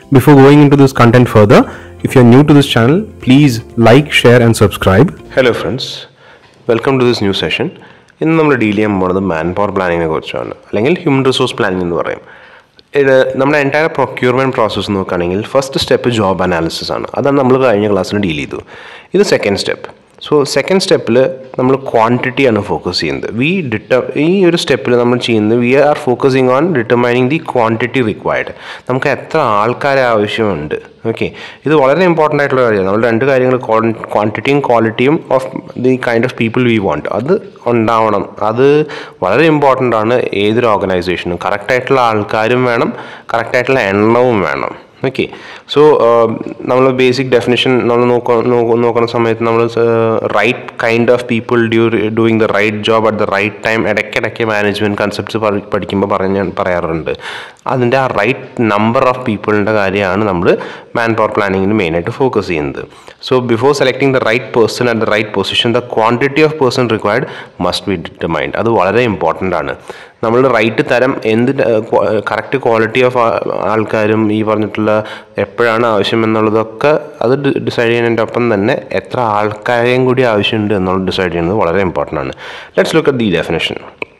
Before going into this content further, if you're new to this channel, please like, share, and subscribe. Hello friends welcome to this new session ഇന്ന് നമ്മൾ deal ചെയ്യാൻ പോകുന്നത് man power പ്ലാനിങ്ങിനെ കുറിച്ചാണ് അല്ലെങ്കിൽ human resource planning എന്ന് പറയും ഇത് നമ്മുടെ എൻറ്റയർ പ്രൊക്യൂർമെൻറ്റ് പ്രോസസ്സ് നോക്കുകയാണെങ്കിൽ ഫസ്റ്റ് സ്റ്റെപ്പ് ജോബ് അനാലിസിസ് ആണ് അതാണ് നമ്മൾ കഴിഞ്ഞ ക്ലാസ്സിൽ ഡീൽ ചെയ്തു ഇത് സെക്കൻഡ് സ്റ്റെപ്പ് സോ സെക്കൻഡ് സ്റ്റെപ്പിൽ നമ്മൾ ക്വാണ്ടിറ്റിയാണ് ഫോക്കസ് ചെയ്യുന്നത് വി ഡിറ്റ ഈ ഒരു സ്റ്റെപ്പിൽ നമ്മൾ ചെയ്യുന്നത് we are focusing on determining the quantity required നമുക്ക് എത്ര ആൾക്കാരെ ആവശ്യമുണ്ട് ഓക്കെ ഇത് വളരെ ഇമ്പോർട്ടൻ്റ് ആയിട്ടുള്ള കാര്യമാണ് നമ്മൾ രണ്ട് കാര്യങ്ങൾ ക്വാണ്ടിറ്റിയും ക്വാളിറ്റിയും of the kind of people we want അത് ഉണ്ടാവണം അത് വളരെ ഇമ്പോർട്ടൻ്റ് ആണ് ഏതൊരു ഓർഗനൈസേഷനും കറക്റ്റായിട്ടുള്ള ആൾക്കാരും വേണം കറക്റ്റായിട്ടുള്ള എണ്ണവും വേണം ഓക്കെ സോ നമ്മൾ ബേസിക് ഡെഫിനിഷൻ നമ്മൾ നോക്ക നോക്കുന്ന സമയത്ത് നമ്മൾ right kind of people do doing the right job at the right time ഇടയ്ക്കിടയ്ക്ക് മാനേജ്മെൻറ്റ് കൺസെപ്റ്റ്സ് പഠിക്കുമ്പോൾ പറഞ്ഞ പറയാറുണ്ട് അതിൻ്റെ ആ റൈറ്റ് നമ്പർ ഓഫ് പീപ്പിളിൻ്റെ കാര്യമാണ് നമ്മൾ മാൻ പവർ പ്ലാനിങ്ങിന് മെയിനായിട്ട് ഫോക്കസ് ചെയ്യുന്നത് so before selecting the right person at the right position the quantity of person required must be determined അത് വളരെ ഇമ്പോർട്ടൻ്റ് ആണ് നമ്മൾ റൈറ്റ് തരം എന്ത് കറക്റ്റ് ക്വാളിറ്റി ഓഫ് ആൾക്കാരും ഈ പറഞ്ഞിട്ടുള്ള എപ്പോഴാണ് ആവശ്യം എന്നുള്ളതൊക്കെ അത് ഡിസൈഡ് ചെയ്യുന്നതിൻ്റെ ഒപ്പം തന്നെ എത്ര ആൾക്കാരെയും കൂടി ആവശ്യമുണ്ട് എന്നുള്ളത് ഡിസൈഡ് ചെയ്യുന്നത് വളരെ ഇമ്പോർട്ടൻ്റ് ആണ് let's look at the definition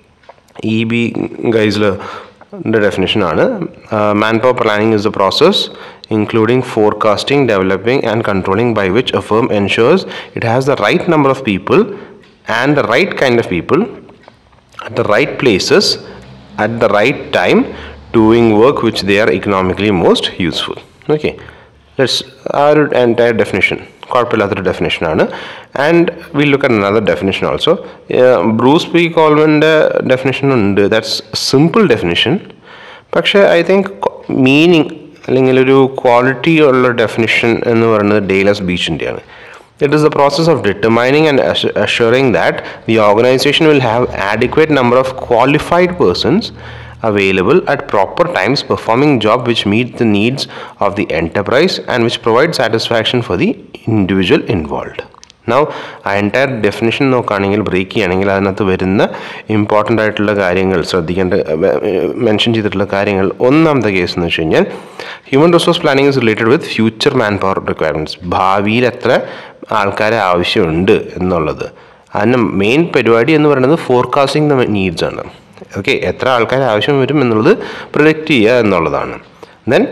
E B ഗൈസിൽ ഡെഫിനേഷൻ ആണ് man power planning is the process including forecasting, developing, and controlling by which a firm ensures it has the right number of people and the right kind of people at the right places at the right time doing work which they are economically most useful. Okay, let's our entire definition. കുഴപ്പമില്ലാത്തൊരു ഡെഫിനേഷനാണ് and we look at another definition also Bruce P കോൾമൻ്റെ definition ഉണ്ട് that's simple definition പക്ഷേ I think meaning അല്ലെങ്കിൽ ഒരു quality ഉള്ള definition എന്ന് പറയുന്നത് ഡെയിലസ് ബീച്ചിൻ്റെയാണ് It is the process of determining and assuring that the organization will have adequate number of qualified persons available at proper times performing job which meet the needs of the enterprise and which provide satisfaction for the individual involved. Now ആ entire definition നോക്കുകയാണെങ്കിൽ break ചെയ്യുകയാണെങ്കിൽ അതിനകത്ത് വരുന്ന important ആയിട്ടുള്ള കാര്യങ്ങൾ ശ്രദ്ധിക്കേണ്ട mention ചെയ്തിട്ടുള്ള കാര്യങ്ങൾ ഒന്നാമത്തെ കേസ് എന്ന് വെച്ച് കഴിഞ്ഞാൽ human resource planning is related with future man power requirements ഭാവിയിൽ എത്ര ആൾക്കാരെ ആവശ്യമുണ്ട് എന്നുള്ളത് അതിന് മെയിൻ പരിപാടി എന്ന് പറയുന്നത് ഫോർകാസ്റ്റിംഗ് ദ നീഡ്സ് ആണ് ഓക്കെ എത്ര ആൾക്കാരെ ആവശ്യം വരും എന്നുള്ളത് പ്രൊഡക്റ്റ് ചെയ്യുക എന്നുള്ളതാണ് ദെൻ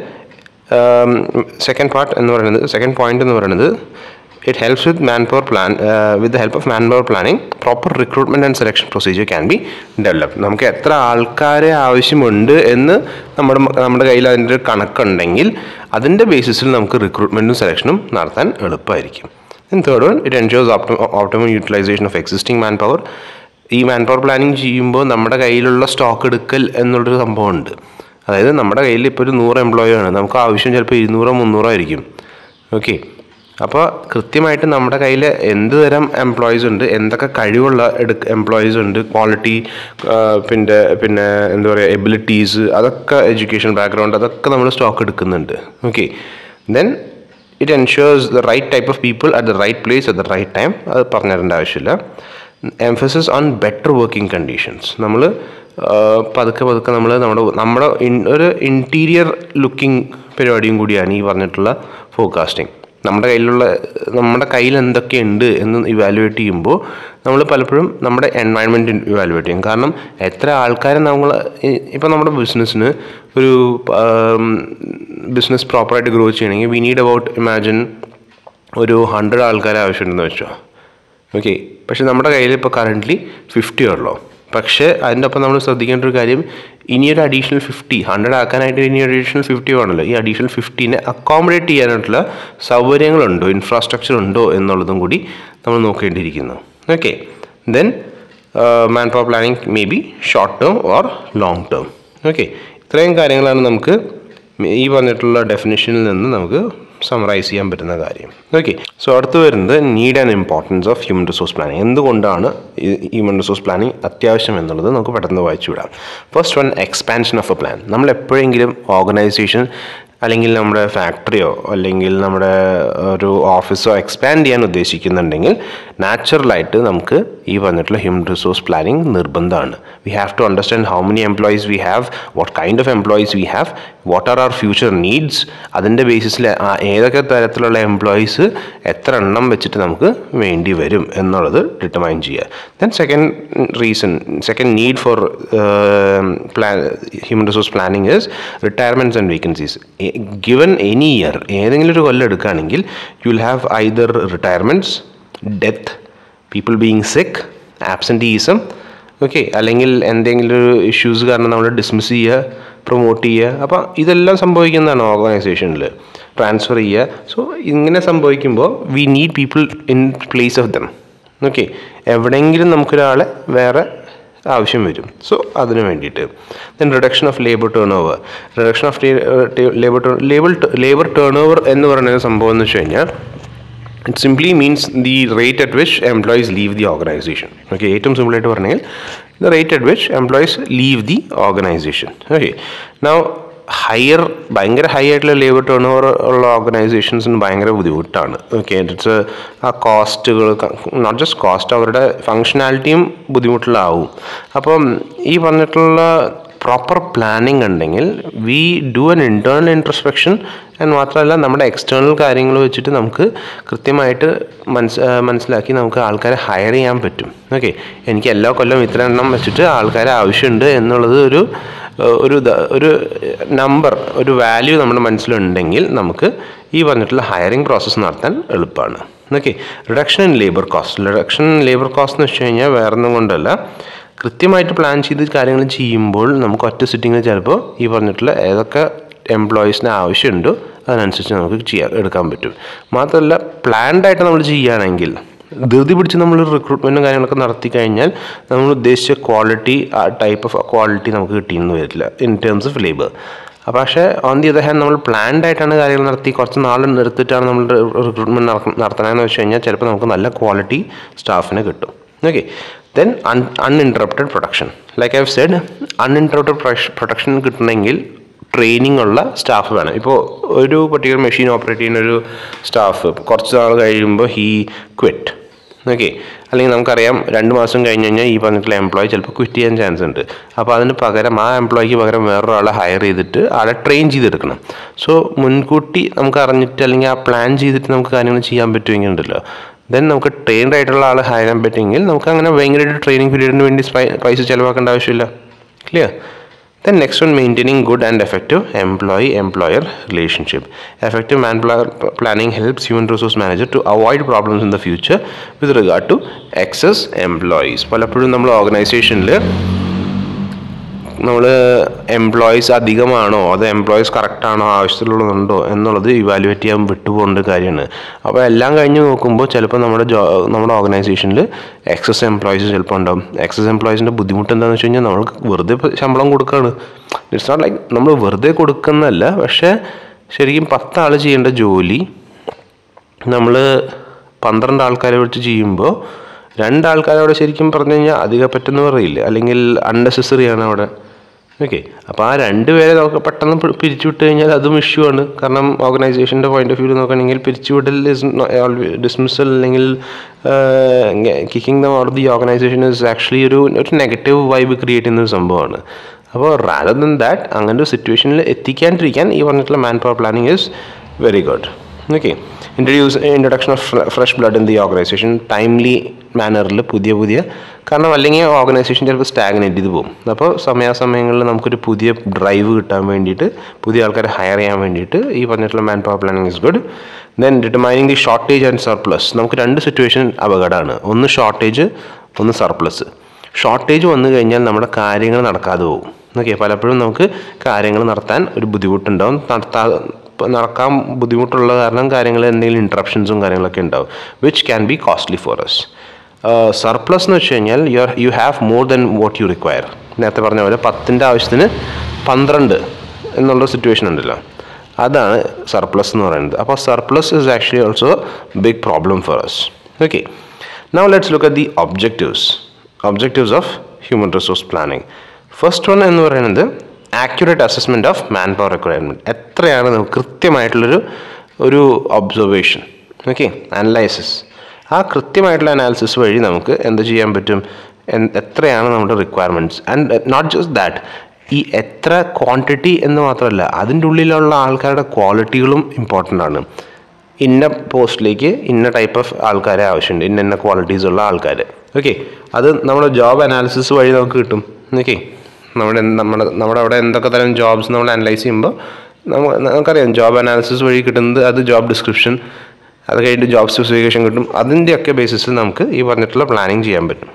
സെക്കൻഡ് പാർട്ട് എന്ന് പറയുന്നത് സെക്കൻഡ് പോയിന്റ് എന്ന് പറയുന്നത് it helps with manpower plan uh, with the help of manpower planning proper recruitment and selection procedure can be developed നമുക്ക് എത്ര ആൾക്കാരെ ആവശ്യമുണ്ട് എന്ന് നമ്മുടെ നമ്മുടെ കയ്യിൽ അതിൻ്റെ ഒരു കണക്കുണ്ടെങ്കിൽ അതിൻ്റെ ബേസിസിൽ നമുക്ക് റിക്രൂട്ട്മെൻറ്റും സെലക്ഷനും നടത്താൻ എളുപ്പമായിരിക്കും and third one it ensures optimum utilization of existing man power ഈ മാൻ പവർ പ്ലാനിങ് ചെയ്യുമ്പോൾ നമ്മുടെ കയ്യിലുള്ള സ്റ്റോക്ക് എടുക്കൽ എന്നുള്ളൊരു സംഭവമുണ്ട് അതായത് നമ്മുടെ കയ്യിൽ ഇപ്പോൾ ഒരു നൂറ് എംപ്ലോയി ആണ് നമുക്ക് ആവശ്യം ചിലപ്പോൾ ഇരുന്നൂറോ മുന്നൂറോ ആയിരിക്കും ഓക്കെ അപ്പോൾ കൃത്യമായിട്ട് നമ്മുടെ കയ്യിൽ എന്ത് തരം എംപ്ലോയീസ് ഉണ്ട് എന്തൊക്കെ കഴിവുള്ള എടുക്ക എംപ്ലോയീസ് ഉണ്ട് ക്വാളിറ്റി പിന്നെ പിന്നെ എന്താ പറയുക എബിലിറ്റീസ് അതൊക്കെ എഡ്യൂക്കേഷൻ ബാക്ക്ഗ്രൗണ്ട് അതൊക്കെ നമ്മൾ സ്റ്റോക്ക് എടുക്കുന്നുണ്ട് okay then it ensures the right type of people at the right place at the right time അത് പറഞ്ഞു തരേണ്ട ആവശ്യമില്ല emphasis on better working conditions നമ്മൾ പതുക്കെ പതുക്കെ നമ്മൾ നമ്മുടെ നമ്മുടെ ഒരു ഇൻറ്റീരിയർ ലുക്കിംഗ് പരിപാടിയും കൂടിയാണ് ഈ പറഞ്ഞിട്ടുള്ള ഫോർകാസ്റ്റിംഗ് നമ്മുടെ കയ്യിലുള്ള നമ്മുടെ കയ്യിൽ എന്തൊക്കെയുണ്ട് എന്ന് ഇവാലുവേറ്റ് ചെയ്യുമ്പോൾ നമ്മൾ പലപ്പോഴും നമ്മുടെ എൻവയൺമെൻറ്റ് ഇവാലുവേറ്റ് ചെയ്യും കാരണം എത്ര ആൾക്കാരെ നമ്മൾ ഇപ്പം നമ്മുടെ ബിസിനസ്സിന് ഒരു ബിസിനസ് പ്രോപ്പറായിട്ട് ഗ്രോ ചെയ്യണമെങ്കിൽ വി നീഡ് അബൌട്ട് ഇമാജിൻ ഒരു ഹൺഡ്രഡ് ആൾക്കാരെ ആവശ്യമുണ്ടെന്ന് വെച്ചോ ഓക്കെ പക്ഷെ നമ്മുടെ കയ്യിൽ ഇപ്പോൾ കറൻ്റ്ലി ഫിഫ്റ്റി ഉള്ളൂ പക്ഷേ അതിൻ്റെ ഒപ്പം നമ്മൾ ശ്രദ്ധിക്കേണ്ട ഒരു കാര്യം ഇനിയൊരു അഡീഷണൽ ഫിഫ്റ്റി ഹൺഡ്രഡ് ആക്കാനായിട്ട് ഇനി അഡീഷണൽ ഫിഫ്റ്റി വേണമല്ലോ ഈ അഡീഷണൽ ഫിഫ്റ്റീനെ അക്കോമഡേറ്റ് ചെയ്യാനായിട്ടുള്ള സൗകര്യങ്ങളുണ്ടോ ഇൻഫ്രാസ്ട്രക്ചർ ഉണ്ടോ എന്നുള്ളതും കൂടി നമ്മൾ നോക്കേണ്ടിയിരിക്കുന്നു okay then man power planning may be short term or long term okay ഇത്രയും കാര്യങ്ങളാണ് നമുക്ക് ഈ പറഞ്ഞിട്ടുള്ള ഡെഫിനേഷനിൽ നിന്ന് നമുക്ക് സമറൈസ് ചെയ്യാൻ പറ്റുന്ന കാര്യം ഓക്കെ സോ അടുത്ത് വരുന്നത് need and importance of human resource planning എന്തുകൊണ്ടാണ് ഹ്യൂമൻ റിസോഴ്സ് പ്ലാനിങ് അത്യാവശ്യം എന്നുള്ളത് നമുക്ക് പെട്ടെന്ന് വായിച്ചു വിടാം first one expansion of a plan നമ്മൾ എപ്പോഴെങ്കിലും ഓർഗനൈസേഷൻ അല്ലെങ്കിൽ നമ്മുടെ ഫാക്ടറിയോ അല്ലെങ്കിൽ നമ്മുടെ ഒരു ഓഫീസോ എക്സ്പാൻഡ് ചെയ്യാൻ ഉദ്ദേശിക്കുന്നുണ്ടെങ്കിൽ നാച്ചുറലായിട്ട് നമുക്ക് ഈ പറഞ്ഞിട്ടുള്ള ഹ്യൂമൻ റിസോഴ്സ് പ്ലാനിങ് നിർബന്ധമാണ് we have to understand how many employees we have what kind of employees we have what are our future needs അതിൻ്റെ ബേസിസിൽ ഏതൊക്കെ തരത്തിലുള്ള എംപ്ലോയീസ് എത്ര എണ്ണം വെച്ചിട്ട് നമുക്ക് വേണ്ടി വരും എന്നുള്ളത് ഡിറ്റർമൈൻ ചെയ്യുക then second reason second need for plan human resource planning is retirements and vacancies given any year ഏതെങ്കിലും ഒരു കൊല്ലം എടുക്കുകയാണെങ്കിൽ you will have either retirements death people being sick absenteeism okay അല്ലെങ്കിൽ എന്തെങ്കിലും ഒരു ഇഷ്യൂസ് കാരണം നമ്മൾ ഡിസ്മിസ് ചെയ്യുക പ്രൊമോട്ട് ചെയ്യുക അപ്പോൾ ഇതെല്ലാം സംഭവിക്കുന്നതാണ് ഓർഗനൈസേഷനിൽ ട്രാൻസ്ഫർ ചെയ്യുക സോ ഇങ്ങനെ സംഭവിക്കുമ്പോൾ we need people in place of them okay എവിടെയെങ്കിലും നമുക്കൊരാളെ വേറെ ആവശ്യം വരും സോ അതിന് വേണ്ടിയിട്ട് then reduction of labour turn over reduction of labour labour labour turn over എന്ന് പറയുന്ന സംഭവം എന്ന് വെച്ച് കഴിഞ്ഞാൽ it simply means the rate at which employees leave the organization okay ഏറ്റവും സിമ്പിളായിട്ട് പറഞ്ഞെങ്കിൽ the rate at which employees leave the organization okay now higher ഭയങ്കര ഹൈ ആയിട്ടുള്ള ലേബർ ടേൺ ഓവർ ഉള്ള ഓർഗനൈസേഷൻസിന് ഭയങ്കര ബുദ്ധിമുട്ടാണ് ഓക്കെ ഇറ്റ്സ് ആ കോസ്റ്റുകൾ നോട്ട് ജസ്റ്റ് കോസ്റ്റ് അവരുടെ ഫങ്ഷനാലിറ്റിയും ബുദ്ധിമുട്ടിലാവും അപ്പം ഈ പറഞ്ഞിട്ടുള്ള പ്രോപ്പർ പ്ലാനിങ് ഉണ്ടെങ്കിൽ we do an internal introspection and മാത്രമല്ല നമ്മുടെ എക്സ്റ്റേണൽ കാര്യങ്ങൾ വെച്ചിട്ട് നമുക്ക് കൃത്യമായിട്ട് മനസ് മനസ്സിലാക്കി നമുക്ക് ആൾക്കാരെ ഹയർ ചെയ്യാൻ പറ്റും ഓക്കെ എനിക്ക് എല്ലാ കൊല്ലം ഇത്ര എണ്ണം വെച്ചിട്ട് ആൾക്കാരെ ആവശ്യമുണ്ട് എന്നുള്ളത് ഒരു ഒരു ഒരു നമ്പർ ഒരു വാല്യൂ നമ്മുടെ മനസ്സിലുണ്ടെങ്കിൽ നമുക്ക് ഈ പറഞ്ഞിട്ടുള്ള ഹയറിംഗ് പ്രോസസ്സ് നടത്താൻ എളുപ്പമാണ് okay reduction in labour cost reduction in labour cost എന്ന് വെച്ച് കഴിഞ്ഞാൽ വേറൊന്നും കൊണ്ടല്ല കൃത്യമായിട്ട് പ്ലാൻ ചെയ്ത് കാര്യങ്ങൾ ചെയ്യുമ്പോൾ നമുക്ക് ഒറ്റ സിറ്റിങ്ങിൽ ചിലപ്പോൾ ഈ പറഞ്ഞിട്ടുള്ള ഏതൊക്കെ എംപ്ലോയീസിന് ആവശ്യമുണ്ടോ അതിനനുസരിച്ച് നമുക്ക് ചെയ്യാൻ എടുക്കാൻ പറ്റും മാത്രമല്ല പ്ലാൻഡായിട്ട് നമ്മൾ ചെയ്യുകയാണെങ്കിൽ ധൃതി പിടിച്ച് നമ്മൾ റിക്രൂട്ട്മെൻറ്റും കാര്യങ്ങളൊക്കെ നടത്തി കഴിഞ്ഞാൽ നമ്മൾ ഉദ്ദേശിച്ച ക്വാളിറ്റി ആ ടൈപ്പ് ഓഫ് ക്വാളിറ്റി നമുക്ക് കിട്ടിയെന്ന് വരില്ല ഇൻ ടേംസ് ഓഫ് ലേബർ അപ്പോൾ പക്ഷേ ഓൺ ദി അതർ ഹാൻഡ് നമ്മൾ പ്ലാൻഡ് ആയിട്ടാണ് കാര്യങ്ങൾ നടത്തി കുറച്ച് നാൾ എടുത്തിട്ടാണ് നമ്മൾ റിക്രൂട്ട്മെൻറ്റ് നടത്തണമെന്ന് വെച്ച് കഴിഞ്ഞാൽ ചിലപ്പോൾ നമുക്ക് നല്ല ക്വാളിറ്റി സ്റ്റാഫിനെ കിട്ടും okay then un uninterrupted production like I have said uninterrupted production കിട്ടണമെങ്കിൽ ട്രെയിനിങ് ഉള്ള സ്റ്റാഫ് വേണം ഇപ്പോൾ ഒരു പർട്ടിക്കുലർ മെഷീൻ ഓപ്പറേറ്റ് ചെയ്യുന്ന ഒരു സ്റ്റാഫ് കുറച്ച് നാൾ കഴിയുമ്പോൾ ഹീ ക്വിറ്റ് ഓക്കെ അല്ലെങ്കിൽ നമുക്കറിയാം രണ്ട് മാസം കഴിഞ്ഞ് കഴിഞ്ഞാൽ ഈ പറഞ്ഞിട്ടുള്ള എംപ്ലോയി ചിലപ്പോൾ ക്വിറ്റ് ചെയ്യാൻ ചാൻസ് ഉണ്ട് അപ്പോൾ അതിന് പകരം ആ എംപ്ലോയിക്ക് പകരം വേറൊരാളെ ഹയർ ചെയ്തിട്ട് ആളെ ട്രെയിൻ ചെയ്തെടുക്കണം സോ മുൻകൂട്ടി നമുക്ക് അറിഞ്ഞിട്ട് അല്ലെങ്കിൽ ആ പ്ലാൻ ചെയ്തിട്ട് നമുക്ക് കാര്യങ്ങൾ ചെയ്യാൻ പറ്റുമെങ്കിൽ ഉണ്ടല്ലോ ദെൻ നമുക്ക് ട്രെയിൻഡ് ആയിട്ടുള്ള ആൾ ഹയർ ചെയ്യാൻ പറ്റുമെങ്കിൽ നമുക്ക് അങ്ങനെ ഭയങ്കരമായിട്ട് ട്രെയിനിങ് പീരീഡിന് വേണ്ടി പൈസ ചിലവാക്കേണ്ട ആവശ്യമില്ല clear Then next one, maintaining good and effective employee-employer relationship. Effective manpower planning helps human resource manager to avoid problems in the future with regard to excess employees. പലപ്പോഴും നമ്മൾ ഓർഗനൈസേഷനിൽ നമ്മൾ എംപ്ലോയീസ് അധികമാണോ അത് എംപ്ലോയീസ് കറക്റ്റാണോ ആവശ്യത്തിലുള്ളതുണ്ടോ എന്നുള്ളത് ഇവാലുവേറ്റ് ചെയ്യാൻ വിട്ടുപോകേണ്ട കാര്യമാണ് അപ്പോൾ എല്ലാം കഴിഞ്ഞ് നോക്കുമ്പോൾ ചിലപ്പോൾ നമ്മുടെ ജോ നമ്മുടെ ഓർഗനൈസേഷനിൽ എക്സസ് എംപ്ലോയീസ് ചിലപ്പോൾ ഉണ്ടാവും എക്സസ് എംപ്ലോയീസിൻ്റെ ബുദ്ധിമുട്ട് എന്താണെന്ന് വെച്ച് കഴിഞ്ഞാൽ നമ്മൾ വെറുതെ ശമ്പളം കൊടുക്കുകയാണ് ഇറ്റ്സ് നോട്ട് ലൈക്ക് നമ്മൾ വെറുതെ കൊടുക്കുന്നല്ല പക്ഷേ ശരിക്കും പത്താൾ ചെയ്യേണ്ട ജോലി നമ്മൾ പന്ത്രണ്ട് ആൾക്കാരെ വെച്ച് ചെയ്യുമ്പോൾ രണ്ടാൾക്കാരവിടെ ശരിക്കും പറഞ്ഞു കഴിഞ്ഞാൽ അധികം പറ്റുന്ന പറയില്ല അല്ലെങ്കിൽ അൺനെസസറി ആണ് അവിടെ ഓക്കെ അപ്പോൾ ആ രണ്ട് പേരെ നമുക്ക് പെട്ടെന്ന് പിരിച്ചുവിട്ട് കഴിഞ്ഞാൽ അതും ഇഷ്യൂ ആണ് കാരണം ഓർഗനൈസേഷൻ്റെ പോയിന്റ് ഓഫ് വ്യൂ നോക്കുകയാണെങ്കിൽ പിരിച്ചുവിടൽ ഇസ് ഡിസ്മിസൽ അല്ലെങ്കിൽ kicking the out the organisation is actually ഒരു ഒരു നെഗറ്റീവ് വൈബ് ക്രിയേറ്റ് ചെയ്യുന്ന ഒരു സംഭവമാണ് അപ്പോൾ റാദർ ദൻ ദാറ്റ് അങ്ങനെ ഒരു സിറ്റുവേഷനിൽ എത്തിക്കാണ്ടിരിക്കാൻ ഈ പറഞ്ഞിട്ടുള്ള man power planning is very good okay introduce introduction of fresh blood in the organization timely മാനറിൽ പുതിയ പുതിയ കാരണം അല്ലെങ്കിൽ ഓർഗനൈസേഷൻ ചിലപ്പോൾ സ്റ്റാഗ്നേറ്റ് ചെയ്ത് പോകും അപ്പോൾ സമയാസമയങ്ങളിൽ നമുക്കൊരു പുതിയ ഡ്രൈവ് കിട്ടാൻ വേണ്ടിയിട്ട് പുതിയ ആൾക്കാരെ ഹയർ ചെയ്യാൻ വേണ്ടിയിട്ട് ഈ പറഞ്ഞിട്ടുള്ള man power planning is good then determining the shortage and surplus നമുക്ക് രണ്ട് സിറ്റുവേഷൻ അപകടമാണ് ഒന്ന് ഷോർട്ടേജ് ഒന്ന് സർപ്ലസ് ഷോർട്ടേജ് വന്നു കഴിഞ്ഞാൽ നമ്മുടെ കാര്യങ്ങൾ നടക്കാതെ പോകും ഓക്കെ പലപ്പോഴും നമുക്ക് കാര്യങ്ങൾ നടത്താൻ ഒരു ബുദ്ധിമുട്ടുണ്ടാവും നടത്താ നടക്കാൻ ബുദ്ധിമുട്ടുള്ള കാരണം കാര്യങ്ങൾ എന്തെങ്കിലും ഇൻട്രപ്ഷൻസും കാര്യങ്ങളൊക്കെ ഉണ്ടാവും which can be costly for us surplus എന്ന് വെച്ച് കഴിഞ്ഞാൽ you are you have more than what you require നേരത്തെ പറഞ്ഞ പോലെ പത്തിൻ്റെ ആവശ്യത്തിന് പന്ത്രണ്ട് എന്നുള്ള സിറ്റുവേഷൻ ഉണ്ടല്ലോ അതാണ് സർപ്ലസ് എന്ന് പറയുന്നത് അപ്പോൾ surplus is actually also big problem for us okay now let's look at the objectives objectives of human resource planning first one എന്ന് പറയുന്നത് accurate assessment of man power requirement എത്രയാണ് നമുക്ക് കൃത്യമായിട്ടുള്ളൊരു ഒരു ഒബ്സർവേഷൻ ഓക്കെ അനലൈസിസ് ആ കൃത്യമായിട്ടുള്ള analysis വഴി നമുക്ക് എന്ത് ചെയ്യാൻ പറ്റും എൻ- എത്രയാണ് നമ്മുടെ requirements and not just that ഈ എത്ര ക്വാണ്ടിറ്റി എന്ന് മാത്രമല്ല അതിൻ്റെ ഉള്ളിലുള്ള ആൾക്കാരുടെ ക്വാളിറ്റികളും ഇമ്പോർട്ടൻ്റ് ആണ് ഇന്ന പോസ്റ്റിലേക്ക് ഇന്ന ടൈപ്പ് ഓഫ് ആൾക്കാരെ ആവശ്യമുണ്ട് ഇന്ന ഇന്ന ക്വാളിറ്റീസ് ഉള്ള ആൾക്കാർ ഓക്കെ അത് നമ്മുടെ ജോബ് അനാലിസിസ് വഴി നമുക്ക് കിട്ടും ഓക്കെ നമ്മുടെ നമ്മുടെ നമ്മുടെ അവിടെ എന്തൊക്കെ തരം ജോബ്സ് നമ്മൾ അനലൈസ് ചെയ്യുമ്പോൾ നമുക്ക് നമുക്കറിയാം ജോബ് അനാലിസിസ് വഴി കിട്ടുന്നത് അത് ജോബ് ഡിസ്ക്രിപ്ഷൻ അത് കഴിഞ്ഞിട്ട് ജോബ് സ്പെസിഫിക്കേഷൻ കിട്ടും അതിൻ്റെയൊക്കെ ബേസിസിൽ നമുക്ക് ഈ പറഞ്ഞിട്ടുള്ള പ്ലാനിങ് ചെയ്യാൻ പറ്റും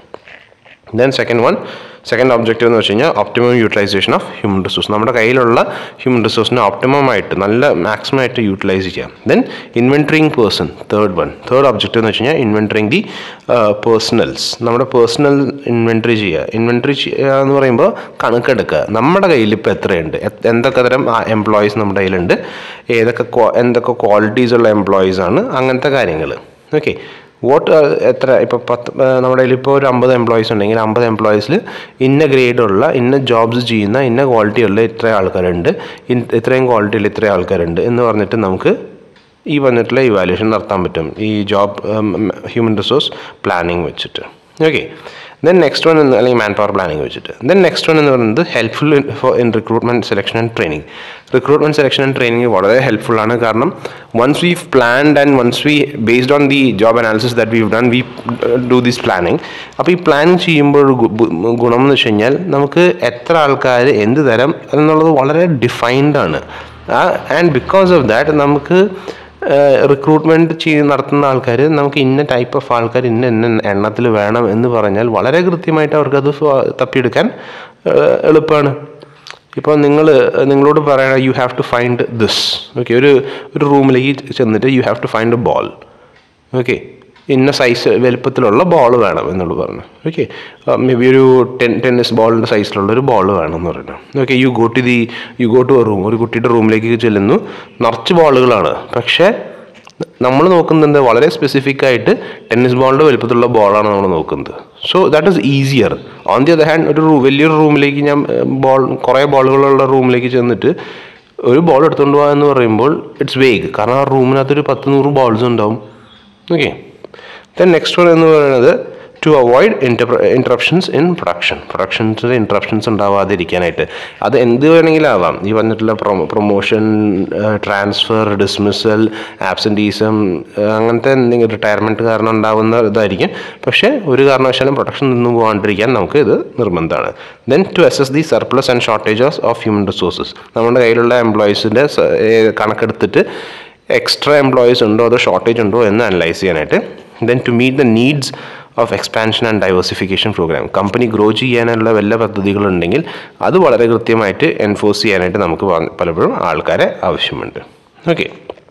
then second one second objective എന്ന് വെച്ച് കഴിഞ്ഞാൽ optimum utilization of human resource നമ്മുടെ കയ്യിലുള്ള ഹ്യൂമൻ റിസോഴ്സിനെ ഒപ്റ്റിമം ആയിട്ട് നല്ല മാക്സിമം ആയിട്ട് യൂട്ടിലൈസ് ചെയ്യാം then inventoring person third one third objective എന്ന് വെച്ച് കഴിഞ്ഞാൽ ഇൻവെൻറ്ററിങ് ദി പേഴ്സണൽസ് നമ്മുടെ പേഴ്സണൽ ഇൻവെൻറ്ററി ചെയ്യുക ഇൻവെൻറ്ററി ചെയ്യുക എന്ന് പറയുമ്പോൾ കണക്കെടുക്കുക നമ്മുടെ കയ്യിൽ ഇപ്പോൾ എത്രയുണ്ട് എ- എന്തൊക്കെ തരം എംപ്ലോയീസ് നമ്മുടെ കയ്യിലുണ്ട് ഏതൊക്കെ ക്വാ- എന്തൊക്കെ ക്വാളിറ്റീസ് ഉള്ള എംപ്ലോയീസ് ആണ് അങ്ങനത്തെ കാര്യങ്ങൾ ഓക്കെ വോട്ട് എത്ര ഇപ്പോൾ പത്ത് ആ, നമ്മുടെ കയ്യിൽ ഇപ്പോൾ ഒരു അമ്പത് എംപ്ലോയീസ് ഉണ്ടെങ്കിൽ അമ്പത് എംപ്ലോയീസിൽ ഇന്ന ഗ്രേഡുള്ള ഇന്ന ജോബ്സ് ചെയ്യുന്ന ഇന്ന ക്വാളിറ്റി ഉള്ള ഇത്ര ആൾക്കാരുണ്ട് ഇൻ- ഇത്രയും ക്വാളിറ്റിയിൽ ഇത്രയും ആൾക്കാരുണ്ട് എന്ന് പറഞ്ഞിട്ട് നമുക്ക് ഈ വന്നിട്ടുള്ള ഇവാലുവേഷൻ നടത്താൻ പറ്റും ഈ ജോബ് ഹ്യൂമൻ റിസോഴ്സ് പ്ലാനിങ് വെച്ചിട്ട് ഓക്കെ ദെൻ നെക്സ്റ്റ് വൺ എന്ന് അല്ലെങ്കിൽ മാൻ പവർ പ്ലാനിങ് വെച്ചിട്ട് ദെൻ നെക്സ്റ്റ് വൺ എന്ന് പറയുന്നത് helpful for in recruitment selection and training recruitment selection and training വളരെ ഹെൽപ്ഫുൾ ആണ് കാരണം once we planned and once we based on the job analysis that we done we do this planning അപ്പോൾ ഈ plan ചെയ്യുമ്പോൾ ഒരു ഗു- ബു- ഗുണം എന്ന് വെച്ച് കഴിഞ്ഞാൽ നമുക്ക് എത്ര ആൾക്കാർ എന്ത് തരം എന്നുള്ളത് വളരെ ഡിഫൈൻഡ് ആണ് ആൻഡ് ബിക്കോസ് ഓഫ് ദാറ്റ് നമുക്ക് റിക്രൂട്ട്മെൻറ്റ് ചെയ്ത് നടത്തുന്ന ആൾക്കാർ നമുക്ക് ഇന്ന ടൈപ്പ് ഓഫ് ആൾക്കാർ ഇന്ന ഇന്ന എണ്ണത്തിൽ വേണം എന്ന് പറഞ്ഞാൽ വളരെ കൃത്യമായിട്ട് അവർക്കത് ഫ- തപ്പിയെടുക്കാൻ ഏഹ്, എളുപ്പമാണ് ഇപ്പോൾ നിങ്ങൾ നിങ്ങളോട് പറയണ you have to find this okay ഒരു ഒരു റൂമിലേക്ക് ചെന്നിട്ട് you have to find a ball okay ഇന്ന സൈസ് വലുപ്പത്തിലുള്ള ബോൾ വേണം എന്നുള്ളത് പറഞ്ഞു ഓക്കെ മേ ബി ഒരു ടെൻ ടെന്നീസ് ബോളിൻ്റെ സൈസിലുള്ള ഒരു ബോൾ വേണം എന്ന് പറഞ്ഞു okay you go to the you go to a room ഒരു കുട്ടിയുടെ റൂമിലേക്ക് ചെല്ലുന്നു നിറച്ച് ബോളുകളാണ് പക്ഷേ നമ്മൾ നോക്കുന്നത് എന്താ വളരെ സ്പെസിഫിക് ആയിട്ട് ടെന്നീസ് ബോളിൻ്റെ വലുപ്പത്തിലുള്ള ബോളാണ് നമ്മൾ നോക്കുന്നത് so that is easier on the other hand ഒരു റൂ വലിയൊരു റൂമിലേക്ക് ഞാൻ ബോൾ കുറേ ബോളുകളുള്ള റൂമിലേക്ക് ചെന്നിട്ട് ഒരു ബോൾ എടുത്തുകൊണ്ട് പോകാൻ എന്ന് പറയുമ്പോൾ ഇറ്റ്സ് വേഗ് കാരണം ആ റൂമിനകത്തൊരു പത്ത് നൂറ് ബോൾസ് ഉണ്ടാവും ഓക്കെ ദെൻ നെക്സ്റ്റ് വൺ എന്ന് പറയുന്നത് to avoid interruptions in production പ്രൊഡക്ഷൻസിൽ ഇൻറ്ററപ്ഷൻസ് ഉണ്ടാവാതിരിക്കാനായിട്ട് അത് എന്ത് വേണമെങ്കിലും ആവാം ഈ വന്നിട്ടുള്ള പ്രൊമോഷൻ ട്രാൻസ്ഫർ ഡിസ്മിസൽ ആബ്സെൻറ്റീസം അങ്ങനത്തെ എന്തെങ്കിലും റിട്ടയർമെൻറ്റ് കാരണം ഉണ്ടാവുന്ന ഇതായിരിക്കും പക്ഷേ ഒരു കാരണവശാലും പ്രൊഡക്ഷൻ നിന്ന് പോകാണ്ടിരിക്കാൻ നമുക്ക് ഇത് നിർബന്ധമാണ് then to assess the surplus and shortages of human resources നമ്മുടെ കയ്യിലുള്ള എംപ്ലോയീസിൻ്റെ കണക്കെടുത്തിട്ട് എക്സ്ട്രാ എംപ്ലോയീസ് ഉണ്ടോ അതോ ഷോർട്ടേജ് ഉണ്ടോ എന്ന് അനലൈസ് ചെയ്യാനായിട്ട് then to meet the needs of expansion and diversification programme company grow ചെയ്യാനുള്ള വല്ല പദ്ധതികളുണ്ടെങ്കിൽ അത് വളരെ കൃത്യമായിട്ട് എൻഫോഴ്സ് ചെയ്യാനായിട്ട് നമുക്ക് പ- പലപ്പോഴും ആൾക്കാരെ ആവശ്യമുണ്ട് okay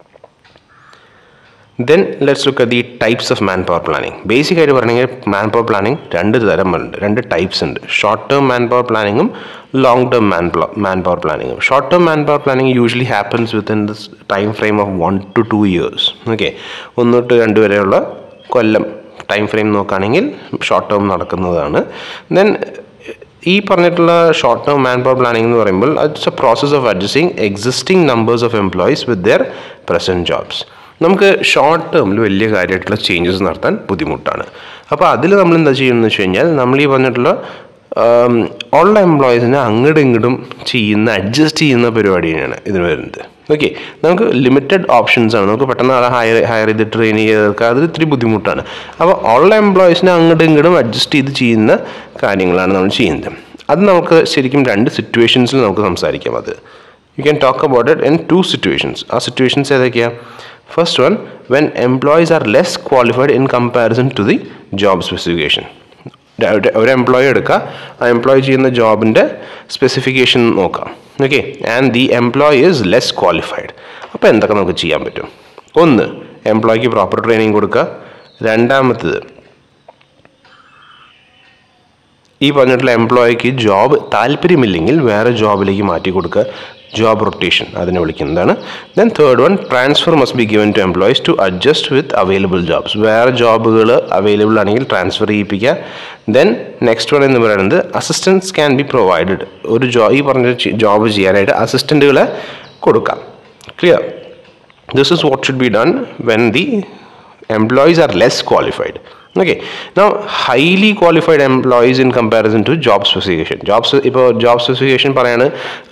then let's look the types of man power planning basic ആയിട്ട് പറയണമെങ്കിൽ മാൻ പവർ പ്ലാനിങ് രണ്ട് തരമുണ്ട് രണ്ട് ടൈപ്സ് ഉണ്ട് ഷോർട്ട് ടേം മാൻ പവർ പ്ലാനിങ്ങും long term man man power പ്ലാനിങ്ങും short term man power planning usually happens within this time frame of one two two years okay ഒന്ന് തൊട്ട് രണ്ട് വരെയുള്ള കൊല്ലം ടൈം ഫ്രെയിം നോക്കുകയാണെങ്കിൽ ഷോർട്ട് ടേം നടക്കുന്നതാണ് ദെൻ ഈ പറഞ്ഞിട്ടുള്ള short term man power planning എന്ന് പറയുമ്പോൾ it's a process of adjusting existing numbers of employees with their present jobs നമുക്ക് ഷോർട്ട് ടേമിൽ വലിയ കാര്യമായിട്ടുള്ള ചേഞ്ചസ് നടത്താൻ ബുദ്ധിമുട്ടാണ് അപ്പോൾ അതിൽ നമ്മൾ എന്താ ചെയ്യുന്നത് വെച്ച് കഴിഞ്ഞാൽ നമ്മൾ ഈ പറഞ്ഞിട്ടുള്ള ആം, ഉള്ള എംപ്ലോയീസിനെ അങ്ങോട്ടും ഇങ്ങോട്ടും ചെയ്യുന്ന അഡ്ജസ്റ്റ് ചെയ്യുന്ന പരിപാടി തന്നെയാണ് ഇതിന് വരുന്നത് ഓക്കെ നമുക്ക് ലിമിറ്റഡ് ഓപ്ഷൻസ് ആണ് നമുക്ക് പെട്ടെന്ന് ആളെ ഹയർ ഹയർ ചെയ്ത് ട്രെയിൻ ചെയ്തെടുക്കുക അത് ഇത്തിരി ബുദ്ധിമുട്ടാണ് അപ്പോൾ ഉള്ള എംപ്ലോയീസിനെ അങ്ങോട്ടും ഇങ്ങോട്ടും അഡ്ജസ്റ്റ് ചെയ്ത് ചെയ്യുന്ന കാര്യങ്ങളാണ് നമ്മൾ ചെയ്യുന്നത് അത് നമുക്ക് ശരിക്കും രണ്ട് സിറ്റുവേഷൻസിൽ നമുക്ക് സംസാരിക്കാം അത് you can talk about it in two situations ആ സിറ്റുവേഷൻസ് ഏതൊക്കെയാണ് first one when employees are less qualified in comparison to the job specification ഒരു എംപ്ലോയി എടുക്കുക ആ എംപ്ലോയി ചെയ്യുന്ന ജോബിൻ്റെ സ്പെസിഫിക്കേഷൻ നോക്കാം okay and the employee is less qualified അപ്പോൾ എന്തൊക്കെ നമുക്ക് ചെയ്യാൻ പറ്റും ഒന്ന് എംപ്ലോയിക്ക് പ്രോപ്പർ ട്രെയിനിങ് കൊടുക്കുക രണ്ടാമത്തത് ഈ പറഞ്ഞിട്ടുള്ള എംപ്ലോയിക്ക് ജോബ് താല്പര്യമില്ലെങ്കിൽ വേറെ ജോബിലേക്ക് മാറ്റി കൊടുക്കുക ജോബ് റൊട്ടേഷൻ അതിനെ വിളിക്കുന്നതാണ് then third one transfer must be given to employees to adjust with available jobs വേറെ ജോബുകൾ അവൈലബിൾ ആണെങ്കിൽ ട്രാൻസ്ഫർ ചെയ്യിപ്പിക്കുക ദെൻ നെക്സ്റ്റ് വൺ എന്ന് പറയുന്നത് അസിസ്റ്റൻസ് ക്യാൻ ബി പ്രൊവൈഡഡ് ഒരു ജോ ഈ പറഞ്ഞ ജോബ് ചെയ്യാനായിട്ട് അസിസ്റ്റൻറ്റുകളെ കൊടുക്കാം clear this is what should be done when the employees are less qualified okay now highly qualified employees in comparison to job specification jobs ഇപ്പോൾ job specification പറയാണ്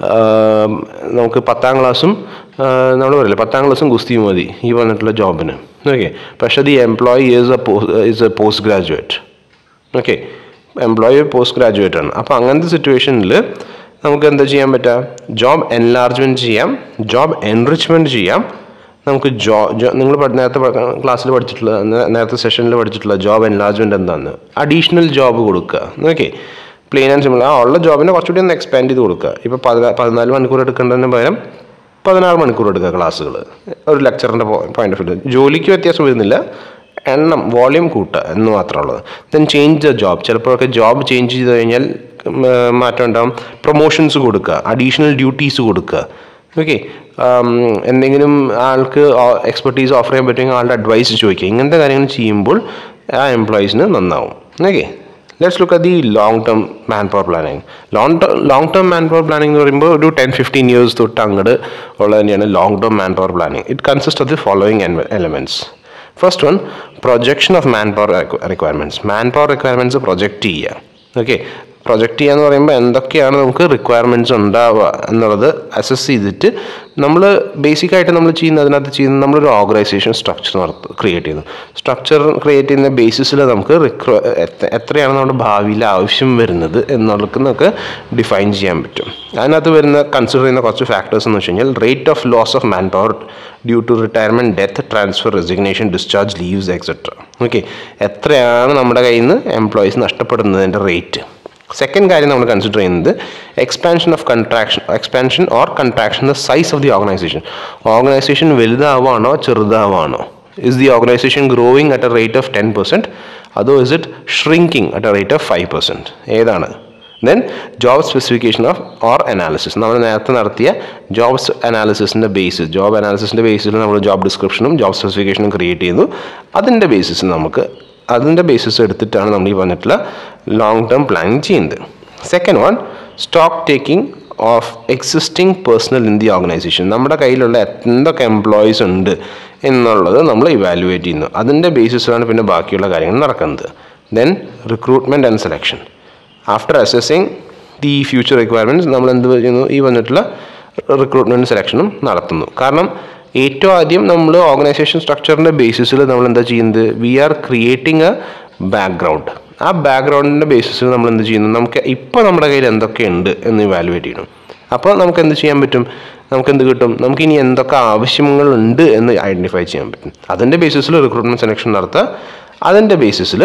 ആം, നമുക്ക് പത്താം ക്ലാസ്സും നമ്മൾ പറയില്ലേ പത്താം ക്ലാസ്സും ഗുസ്തിയും മതി ഈ പറഞ്ഞിട്ടുള്ള ജോബിന് ഓക്കെ പക്ഷേ the employee is a is a post graduate okay employee post graduate ആണ് അപ്പോൾ അങ്ങനത്തെ സിറ്റുവേഷനിൽ നമുക്ക് എന്താ ചെയ്യാൻ പറ്റുക ജോബ് എൻലാർജ്മെൻറ്റ് ചെയ്യാം ജോബ് എൻറിച്ച്മെൻറ്റ് ചെയ്യാം നമുക്ക് ജോ ജോ നിങ്ങൾ നേരത്തെ ക്ലാസ്സിൽ പഠിച്ചിട്ടുള്ള നേ- നേരത്തെ സെഷനിൽ പഠിച്ചിട്ടുള്ള ജോബ് എൻലാർജ്മെൻറ്റ് എന്താണെന്ന് അഡീഷണൽ ജോബ് കൊടുക്കുക ഓക്കെ പ്ലെയിൻ ആൻഡ് സിമ്പിൾ ആ ഉള്ള ജോബിനെ കുറച്ചുകൂടി ഒന്ന് എക്സ്പാൻഡ് ചെയ്ത് കൊടുക്കുക ഇപ്പോൾ പതിനാ പതിനാല് മണിക്കൂർ എടുക്കേണ്ടതിന് പകരം പതിനാറ് മണിക്കൂർ എടുക്കുക ക്ലാസ്സുകൾ ഒരു ലെക്ചറിൻ്റെ പോയിന്റ് ഓഫ് വ്യൂ ജോലിക്ക് വ്യത്യാസം വരുന്നില്ല എണ്ണം വോളിയം കൂട്ടുക എന്ന് മാത്രമുള്ളത് ദെൻ ചേഞ്ച് ദ ജോബ് ചിലപ്പോഴൊക്കെ ജോബ് ചേഞ്ച് ചെയ്ത് കഴിഞ്ഞാൽ ഉം, ഏർ, മാറ്റം ഉണ്ടാവും പ്രൊമോഷൻസ് കൊടുക്കുക അഡീഷണൽ ഡ്യൂട്ടീസ് കൊടുക്കുക ഓക്കെ എന്തെങ്കിലും ആൾക്ക് എക്സ്പെർട്ടീസ് ഓഫർ ചെയ്യാൻ പറ്റുമെങ്കിൽ ആളുടെ അഡ്വൈസ് ചോദിക്കുക ഇങ്ങനത്തെ കാര്യങ്ങൾ ചെയ്യുമ്പോൾ ആ എംപ്ലോയീസിന് നന്നാവും okay let's look at the long term man power planning long term long term man power planning എന്ന് പറയുമ്പോൾ ഒരു ടെൻ ഫിഫ്റ്റീൻ ഇയേഴ്സ് തൊട്ട് അങ്ങോട്ട് ഉള്ളത് തന്നെയാണ് long term man power planning it consist of the following elements first one projection of man power requirements man power requirements project ചെയ്യുക okay project ചെയ്യുക എന്ന് പറയുമ്പോൾ എന്തൊക്കെയാണ് നമുക്ക് റിക്വയർമെൻറ്റ്സ് ഉണ്ടാവുക എന്നുള്ളത് അസസ് ചെയ്തിട്ട് നമ്മൾ ബേസിക്കായിട്ട് നമ്മൾ ചെയ്യുന്ന അതിനകത്ത് ചെയ്യുന്ന നമ്മളൊരു ഓർഗനൈസേഷൻ സ്ട്രക്ചർ നടത്തും ക്രിയേറ്റ് ചെയ്യുന്നു സ്ട്രക്ചർ ക്രിയേറ്റ് ചെയ്യുന്ന ബേസിസിൽ നമുക്ക് റിക്വ എത്ര- എത്രയാണ് നമ്മുടെ ഭാവിയിൽ ആവശ്യം വരുന്നത് എന്നുള്ളത് നമുക്ക് ഡിഫൈൻ ചെയ്യാൻ പറ്റും അതിനകത്ത് വരുന്ന കൺസിഡർ ചെയ്യുന്ന കുറച്ച് ഫാക്ടേഴ്സ് എന്ന് വെച്ച് കഴിഞ്ഞാൽ rate of loss of man power due to retirement death transfer resignation discharge leaves etcetera okay എത്രയാണ് നമ്മുടെ കയ്യിൽ നിന്ന് എംപ്ലോയീസ് നഷ്ടപ്പെടുന്നതിൻ്റെ റേറ്റ് സെക്കൻഡ് കാര്യം നമ്മൾ കൺസിഡർ ചെയ്യുന്നത് expansion of contraction expansion or contraction the size of the organisation organisation വലുതാവാണോ ചെറുതാവാണോ is the organisation growing at a rate of ten percent അതോ is it shrinking at a rate of five percent ഏതാണ് then job specification of or analysis നമ്മൾ നേരത്തെ നടത്തിയ jobs അനാലിസിസിൻ്റെ basis job അനാലിസിസിൻ്റെ ബേസിൽ നമ്മൾ ജോബ് ഡിസ്ക്രിപ്ഷനും ജോബ് സ്പെസിഫിക്കേഷനും ക്രിയേറ്റ് ചെയ്യുന്നു അതിൻ്റെ ബേസിസ് നമുക്ക് അതിൻ്റെ ബേസിസ് എടുത്തിട്ടാണ് നമ്മൾ ഈ പറഞ്ഞിട്ടുള്ള ലോങ് ടേം പ്ലാനിങ് ചെയ്യുന്നത് second one stocktaking of existing personnel in the organisation നമ്മുടെ കയ്യിലുള്ള എന്തൊക്കെ എംപ്ലോയീസ് ഉണ്ട് എന്നുള്ളത് നമ്മൾ ഇവാലുവേറ്റ് ചെയ്യുന്നു അതിൻ്റെ ബേസിസിലാണ് പിന്നെ ബാക്കിയുള്ള കാര്യങ്ങൾ നടക്കുന്നത് then recruitment and selection after assessing the future requirements നമ്മൾ എന്ത് ചെയ്യുന്നു ഈ വന്നിട്ടുള്ള റിക്രൂട്ട്മെൻറ്റ് സെലക്ഷനും നടത്തുന്നു കാരണം ഏറ്റവും ആദ്യം നമ്മൾ ഓർഗനൈസേഷൻ സ്ട്രക്ചറിൻ്റെ ബേസിസിൽ നമ്മൾ എന്താ ചെയ്യുന്നത് we are creating a background ആ ബാക്ക്ഗ്രൗണ്ടിൻ്റെ ബേസിസിൽ നമ്മൾ എന്ത് ചെയ്യുന്നു നമുക്ക് ഇപ്പോൾ നമ്മുടെ കയ്യിൽ എന്തൊക്കെയുണ്ട് എന്ന് ഇവാലുവേറ്റ് ചെയ്യണം അപ്പോൾ നമുക്ക് എന്ത് ചെയ്യാൻ പറ്റും നമുക്ക് എന്ത് കിട്ടും നമുക്ക് ഇനി എന്തൊക്കെ ആവശ്യങ്ങളുണ്ട് എന്ന് ഐഡൻറ്റിഫൈ ചെയ്യാൻ പറ്റും അതിൻ്റെ ബേസിസിൽ റിക്രൂട്ട്മെൻറ്റ് സെലക്ഷൻ നടത്തുക അതിൻ്റെ ബേസിസിൽ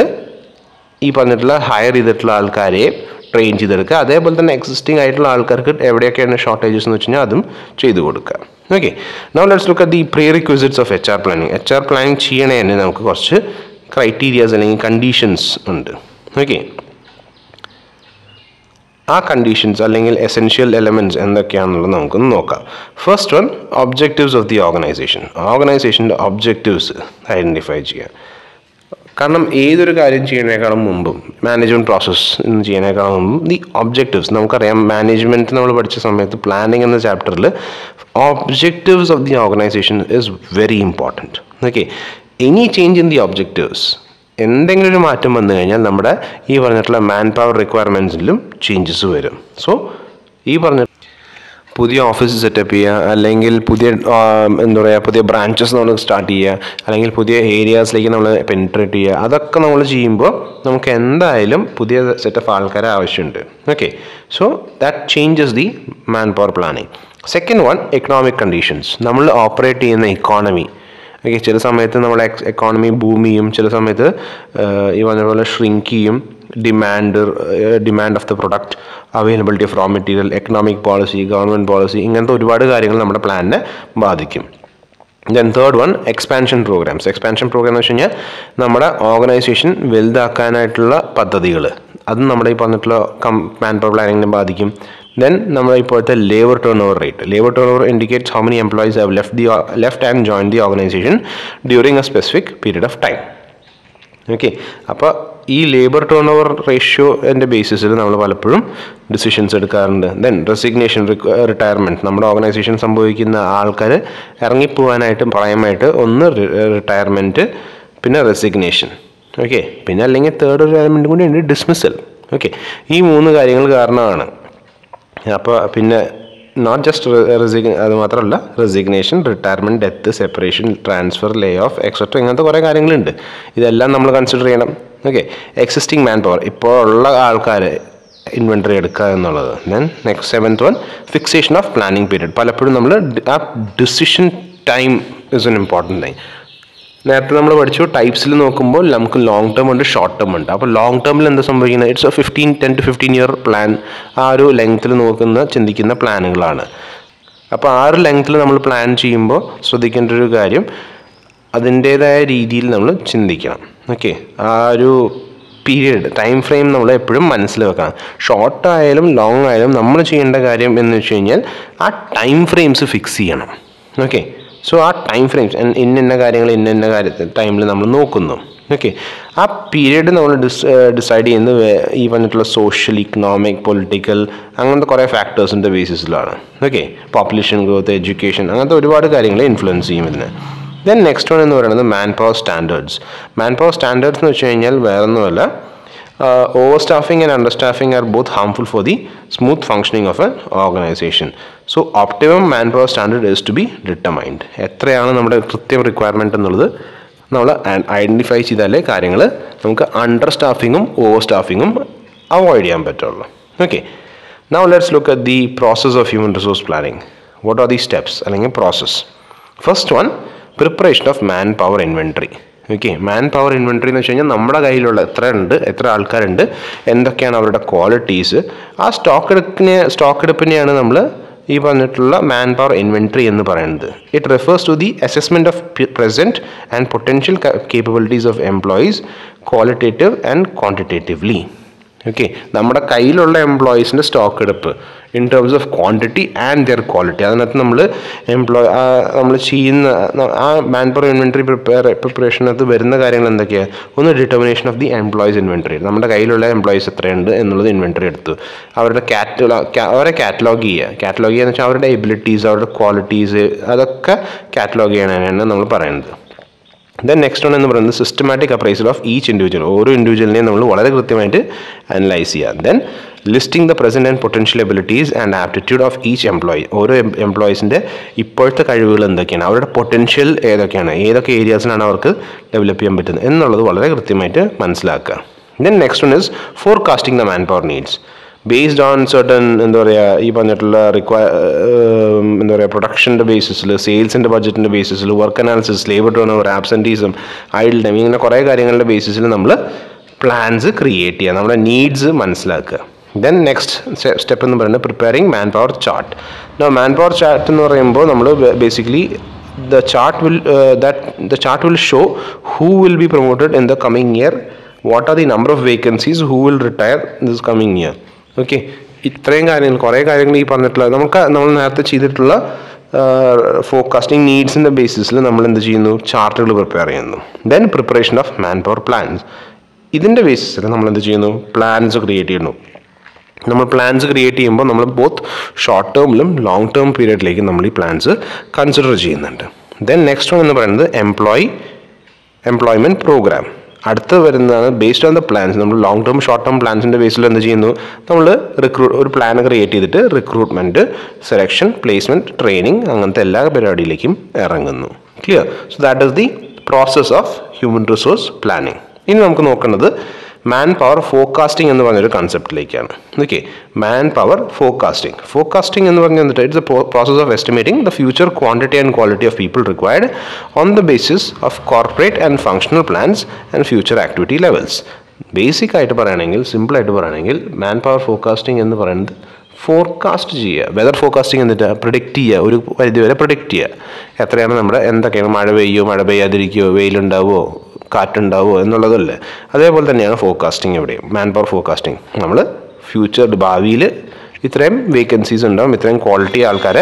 ഈ പറഞ്ഞിട്ടുള്ള ഹയർ ചെയ്തിട്ടുള്ള ആൾക്കാരെ ട്രെയിൻ ചെയ്തെടുക്കുക അതേപോലെ തന്നെ എക്സിസ്റ്റിംഗ് ആയിട്ടുള്ള ആൾക്കാർക്ക് എവിടെയൊക്കെയാണ് ഷോർട്ടേജസ് എന്ന് വെച്ച് കഴിഞ്ഞാൽ അതും ചെയ്തു കൊടുക്കുക okay now let's look at the prerequisites of H R planning H R planning ചെയ്യണേ തന്നെ നമുക്ക് കുറച്ച് ക്രൈറ്റീരിയാസ് അല്ലെങ്കിൽ കണ്ടീഷൻസ് ഉണ്ട് ഓക്കെ ആ കണ്ടീഷൻസ് അല്ലെങ്കിൽ എസെൻഷ്യൽ എലമെൻറ്റ്സ് എന്തൊക്കെയാണെന്നുള്ളത് നമുക്കൊന്ന് നോക്കാം first one objectives of the organisation ഓർഗനൈസേഷൻ്റെ ഒബ്ജക്റ്റീവ്സ് ഐഡൻറ്റിഫൈ ചെയ്യുക കാരണം ഏതൊരു കാര്യം ചെയ്യുന്നതിനേക്കാളും മുമ്പും മാനേജ്മെൻറ്റ് പ്രോസസ്സ് ചെയ്യുന്നതിനേക്കാളും മുമ്പും ദി ഒബ്ജക്റ്റീവ്സ് നമുക്കറിയാം മാനേജ്മെൻറ്റ് നമ്മൾ പഠിച്ച സമയത്ത് പ്ലാനിങ് എന്ന ചാപ്റ്ററിൽ objectives of the organisation is very important okay any change in the objectives എന്തെങ്കിലും ഒരു മാറ്റം വന്നു കഴിഞ്ഞാൽ നമ്മുടെ ഈ പറഞ്ഞിട്ടുള്ള മാൻ പവർ റിക്വയർമെൻറ്റ്സിലും ചേഞ്ചസ് വരും സോ ഈ പറഞ്ഞ പുതിയ ഓഫീസ് സെറ്റപ്പ് ചെയ്യുക അല്ലെങ്കിൽ പുതിയ ആ, എന്താ പറയുക പുതിയ ബ്രാഞ്ചസ് നമ്മൾ സ്റ്റാർട്ട് ചെയ്യുക അല്ലെങ്കിൽ പുതിയ ഏരിയാസിലേക്ക് നമ്മൾ പെനിട്രേറ്റ് ചെയ്യുക അതൊക്കെ നമ്മൾ ചെയ്യുമ്പോൾ നമുക്ക് എന്തായാലും പുതിയ സെറ്റ് ഓഫ് ആൾക്കാരെ ആവശ്യമുണ്ട് okay so that changes the man power planning second one economic conditions നമ്മൾ ഓപ്പറേറ്റ് ചെയ്യുന്ന ഇക്കോണമി ഓക്കെ ചില സമയത്ത് നമ്മുടെ എക്കോണമി ബൂം ചെയ്യും ചില സമയത്ത് ആഹ്, ഈ പറഞ്ഞ പോലെ ഷ്രിങ്ക് ചെയ്യും demand demand of the product availability of raw material economic policy government policy ഇങ്ങനത്തെ ഒരുപാട് കാര്യങ്ങൾ നമ്മുടെ പ്ലാനിനെ ബാധിക്കും then third one expansion programmes expansion programme എന്ന് വെച്ച് കഴിഞ്ഞാൽ നമ്മുടെ ഓർഗനൈസേഷൻ വലുതാക്കാനായിട്ടുള്ള പദ്ധതികൾ അതും നമ്മുടെ ഈ പറഞ്ഞിട്ടുള്ള കം മാൻ പവർ പ്ലാനിങ്ങിനെ ബാധിക്കും ദെൻ നമ്മൾ ഇപ്പോഴത്തെ labour turn turnover rate labour turn turnover indicates how many employees have left the left and join the organisation during a specific period of time okay അപ്പോൾ ഈ ലേബർ ടേൺ ഓവർ റേഷ്യോൻ്റെ ബേസിസിൽ നമ്മൾ പലപ്പോഴും decisions എടുക്കാറുണ്ട് then resignation retirement നമ്മുടെ organisation സംഭവിക്കുന്ന ആൾക്കാർ ഇറങ്ങിപ്പോവാനായിട്ട് പ്രായമായിട്ട് ഒന്ന് റിട്ടയർമെൻറ്റ് പിന്നെ റെസിഗ്നേഷൻ ഓക്കെ പിന്നെ അല്ലെങ്കിൽ തേർഡ് ഒരു എലമെൻറ്റും കൂടി ഉണ്ട് ഡിസ്മിസൽ ഓക്കെ ഈ മൂന്ന് കാര്യങ്ങൾ കാരണമാണ് അപ്പോൾ പിന്നെ നോട്ട് ജസ്റ്റ് റെസിഗ് അത് മാത്രമല്ല resignation retirement death separation transfer lay off etcetera ഇങ്ങനത്തെ കുറേ കാര്യങ്ങളുണ്ട് ഇതെല്ലാം നമ്മൾ കൺസിഡർ ചെയ്യണം ഓക്കെ എക്സിസ്റ്റിംഗ് മാൻ പവർ ഇപ്പോൾ ഉള്ള ആൾക്കാർ ഇൻവെൻട്രി എടുക്കുക എന്നുള്ളത് then next seventh one fixation of planning period പലപ്പോഴും നമ്മൾ ആ decision time is an important thing നേരത്തെ നമ്മൾ പഠിച്ചു ടൈപ്സിൽ നോക്കുമ്പോൾ നമുക്ക് ലോങ് ടേം ഉണ്ട് ഷോർട്ട് ടേം ഉണ്ട് അപ്പോൾ ലോങ് ടേമിൽ എന്താ സംഭവിക്കുന്നത് it's a fifteen ten to fifteen year plan ആ ഒരു ലെങ്ത്തിൽ നോക്കുന്ന ചിന്തിക്കുന്ന പ്ലാനുകളാണ് അപ്പോൾ ആ ഒരു ലെങ്ത്തിൽ നമ്മൾ പ്ലാൻ ചെയ്യുമ്പോൾ ശ്രദ്ധിക്കേണ്ട ഒരു കാര്യം അതിൻ്റേതായ രീതിയിൽ നമ്മൾ ചിന്തിക്കണം ഓക്കെ ആ ഒരു പീരീഡ് ടൈം ഫ്രെയിം നമ്മൾ എപ്പോഴും മനസ്സിൽ വെക്കണം ഷോർട്ട് ആയാലും ലോങ് ആയാലും നമ്മൾ ചെയ്യേണ്ട കാര്യം എന്ന് വെച്ച് കഴിഞ്ഞാൽ ആ ടൈം ഫ്രെയിംസ് ഫിക്സ് ചെയ്യണം ഓക്കെ സോ ആ ടൈം ഫ്രെയിംസ് ഇന്ന ഇന്ന കാര്യങ്ങൾ ഇന്ന ഇന്ന കാര്യത്തിൽ ടൈമിൽ നമ്മൾ നോക്കുന്നു ഓക്കെ ആ പീരീഡ് നമ്മൾ ഡിസ് ഡിസൈഡ് ചെയ്യുന്നത് ഈ പറഞ്ഞിട്ടുള്ള സോഷ്യൽ ഇക്കണോമിക് പൊളിറ്റിക്കൽ അങ്ങനത്തെ കുറേ ഫാക്ടേഴ്സിൻ്റെ ബേസിസിലാണ് ഓക്കെ പോപ്പുലേഷൻ ഗ്രോത്ത് എഡ്യൂക്കേഷൻ അങ്ങനത്തെ ഒരുപാട് കാര്യങ്ങളെ ഇൻഫ്ലുവൻസ് ചെയ്യും ഇതിനെ ദെൻ നെക്സ്റ്റ് വൺ എന്ന് പറയുന്നത് manpower standards manpower standards എന്ന് വെച്ച് കഴിഞ്ഞാൽ വേറൊന്നുമല്ല overstaffing and understaffing are both harmful for the smooth functioning of an organisation so optimum manpower standard is to be determined എത്രയാണ് നമ്മുടെ കൃത്യം requirement എന്നുള്ളത് നമ്മൾ identify ചെയ്താലേ കാര്യങ്ങൾ നമുക്ക് അണ്ടർ സ്റ്റാഫിങ്ങും ഓവർ സ്റ്റാഫിങ്ങും അവോയ്ഡ് ചെയ്യാൻ പറ്റുള്ളൂ okay now let's look at the process of human resource planning what are the steps അല്ലെങ്കിൽ process first one preparation of man manpower inventory okay manpower inventory എന്ന് വെച്ച് കഴിഞ്ഞാൽ നമ്മുടെ കയ്യിലുള്ള എത്ര ഉണ്ട് എത്ര ആൾക്കാരുണ്ട് എന്തൊക്കെയാണ് അവരുടെ ക്വാളിറ്റീസ് ആ സ്റ്റോക്ക് എടുപ്പിനെ സ്റ്റോക്ക് എടുപ്പിനെയാണ് നമ്മൾ ഈ പറഞ്ഞിട്ടുള്ള മാൻ പവർ ഇൻവെൻട്രി എന്ന് പറയുന്നത് it refers to the assessment of present and potential capabilities of employees qualitative and quantitatively okay നമ്മുടെ കയ്യിലുള്ള എംപ്ലോയീസിൻ്റെ സ്റ്റോക്ക് എടുപ്പ് in terms of quantity and their quality അതിനകത്ത് നമ്മൾ എംപ്ലോയ് നമ്മൾ ചെയ്യുന്ന ആ മാൻ പവർ ഇൻവെൻട്രി പ്രിപ്പയർ പ്രിപ്പറേഷനകത്ത് വരുന്ന കാര്യങ്ങൾ എന്തൊക്കെയാണ് ഒന്ന് determination of the employees inventory നമ്മുടെ കയ്യിലുള്ള എംപ്ലോയീസ് എത്രയുണ്ട് എന്നുള്ളത് ഇൻവെൻട്രി എടുത്തു അവരുടെ കാറ്റലോഗ് അവരെ കാറ്റലോഗ് ചെയ്യുക കാറ്റലോഗ് ചെയ്യുക എന്ന് വെച്ചാൽ അവരുടെ എബിലിറ്റീസ് അവരുടെ ക്വാളിറ്റീസ് അതൊക്കെ കാറ്റലോഗ് ചെയ്യണമെന്നാണ് നമ്മൾ പറയുന്നത് ദെൻ നെക്സ്റ്റ് വൺ എന്ന് പറയുന്നത് systematic appraisal of each individual ഓരോ ഇൻഡിവിജ്വലിനെയും നമ്മൾ വളരെ കൃത്യമായിട്ട് അനലൈസ് ചെയ്യുക then listing the present and potential abilities and aptitude of each employee ഓരോ എംപ്ലോയീസിൻ്റെ ഇപ്പോഴത്തെ കഴിവുകൾ എന്തൊക്കെയാണ് അവരുടെ പൊട്ടൻഷ്യൽ ഏതൊക്കെയാണ് ഏതൊക്കെ ഏരിയാസിലാണ് അവർക്ക് ഡെവലപ്പ് ചെയ്യാൻ പറ്റുന്നത് എന്നുള്ളത് വളരെ കൃത്യമായിട്ട് മനസ്സിലാക്കുക then next one is forecasting the manpower needs based on certain എന്താ പറയുക ഈ പറഞ്ഞിട്ടുള്ള റിക്വയർ എന്താ പറയുക പ്രൊഡക്ഷൻ്റെ ബേസിസിൽ സെയിൽസിൻ്റെ ബഡ്ജറ്റിൻ്റെ ബേസിസിൽ work analysis labour turn turnover ആബ്സെൻറ്റീസും ഐഡിൽ ടൈം ഇങ്ങനെ കുറേ കാര്യങ്ങളുടെ ബേസിസിൽ നമ്മൾ പ്ലാൻസ് ക്രിയേറ്റ് ചെയ്യുക നമ്മുടെ നീഡ്സ് മനസ്സിലാക്കുക ദെൻ നെക്സ്റ്റ് സ്റ്റെപ്പ് എന്ന് പറയുന്നത് preparing manpower chart manpower chart എന്ന് പറയുമ്പോൾ നമ്മൾ basically the chart will uh, that the chart will show who will be promoted in the coming year what are the number of vacancies who will retire this coming year okay ഇത്രയും കാര്യങ്ങൾ കുറേ കാര്യങ്ങൾ ഈ പറഞ്ഞിട്ടുള്ള നമുക്ക് നമ്മൾ നേരത്തെ ചെയ്തിട്ടുള്ള ഫോക്കാസ്റ്റിംഗ് നീഡ്സിൻ്റെ ബേസിസിൽ നമ്മൾ എന്ത് ചെയ്യുന്നു ചാർട്ടുകൾ പ്രിപ്പയർ ചെയ്യുന്നു then preparation of man manpower plans ഇതിൻ്റെ ബേസിസിൽ നമ്മൾ എന്ത് ചെയ്യുന്നു പ്ലാൻസ് ക്രിയേറ്റ് ചെയ്യുന്നു നമ്മൾ പ്ലാൻസ് ക്രിയേറ്റ് ചെയ്യുമ്പോൾ നമ്മൾ ബോത്ത് ഷോർട്ട് ടേമിലും ലോങ് ടേം പീരീഡിലേക്ക് നമ്മൾ ഈ പ്ലാൻസ് കൺസിഡർ ചെയ്യുന്നുണ്ട് ദെൻ നെക്സ്റ്റ് വൺ എന്ന് പറയുന്നത് എംപ്ലോയി എംപ്ലോയ്മെൻറ്റ് പ്രോഗ്രാം അടുത്ത് വരുന്നതാണ് ബേസ്ഡ് ഓൺ ദ പ്ലാൻസ് നമ്മൾ ലോങ് ടേം ഷോർട്ട് ടേം പ്ലാൻസിൻ്റെ ബേസിൽ എന്ത് ചെയ്യുന്നു നമ്മൾ റിക്രൂട്ട് ഒരു പ്ലാൻ ക്രിയേറ്റ് ചെയ്തിട്ട് റിക്രൂട്ട്മെൻറ്റ് സെലക്ഷൻ പ്ലേസ്മെൻറ്റ് ട്രെയിനിങ് അങ്ങനത്തെ എല്ലാ പരിപാടിയിലേക്കും ഇറങ്ങുന്നു clear so that is the process of human resource planning ഇനി നമുക്ക് നോക്കേണ്ടത് മാൻ പവർ ഫോക്കാസ്റ്റിംഗ് എന്ന് പറഞ്ഞൊരു കൺസെപ്റ്റിലേക്കാണ് okay manpower forecasting forecasting എന്ന് പറഞ്ഞാൽ എന്നിട്ട് it's a process of estimating the future quantity and quality of people required on the basis of corporate and functional plans and future activity levels basic ആയിട്ട് പറയുകയാണെങ്കിൽ സിമ്പിളായിട്ട് പറയുകയാണെങ്കിൽ മാൻ manpower forecasting എന്ന് പറയുന്നത് forecast ചെയ്യുക വെതർ ഫോർകാസ്റ്റിംഗ് എന്നിട്ട് predict ചെയ്യുക ഒരു പരിധി വരെ പ്രിഡിക്റ്റ് ചെയ്യുക എത്രയാണ് നമ്മുടെ എന്തൊക്കെയാണ് മഴ പെയ്യോ മഴ പെയ്യാതിരിക്കുകയോ വെയിലുണ്ടാവുമോ കാറ്റുണ്ടാവുമോ എന്നുള്ളതല്ലേ അതേപോലെ തന്നെയാണ് ഫോർകാസ്റ്റിംഗ് ഇവിടെയും മാൻ പവർ ഫോർകാസ്റ്റിംഗ് നമ്മൾ ഫ്യൂച്ചർ ഭാവിയിൽ ഇത്രയും വേക്കൻസീസ് ഉണ്ടാവും ഇത്രയും ക്വാളിറ്റി ആൾക്കാരെ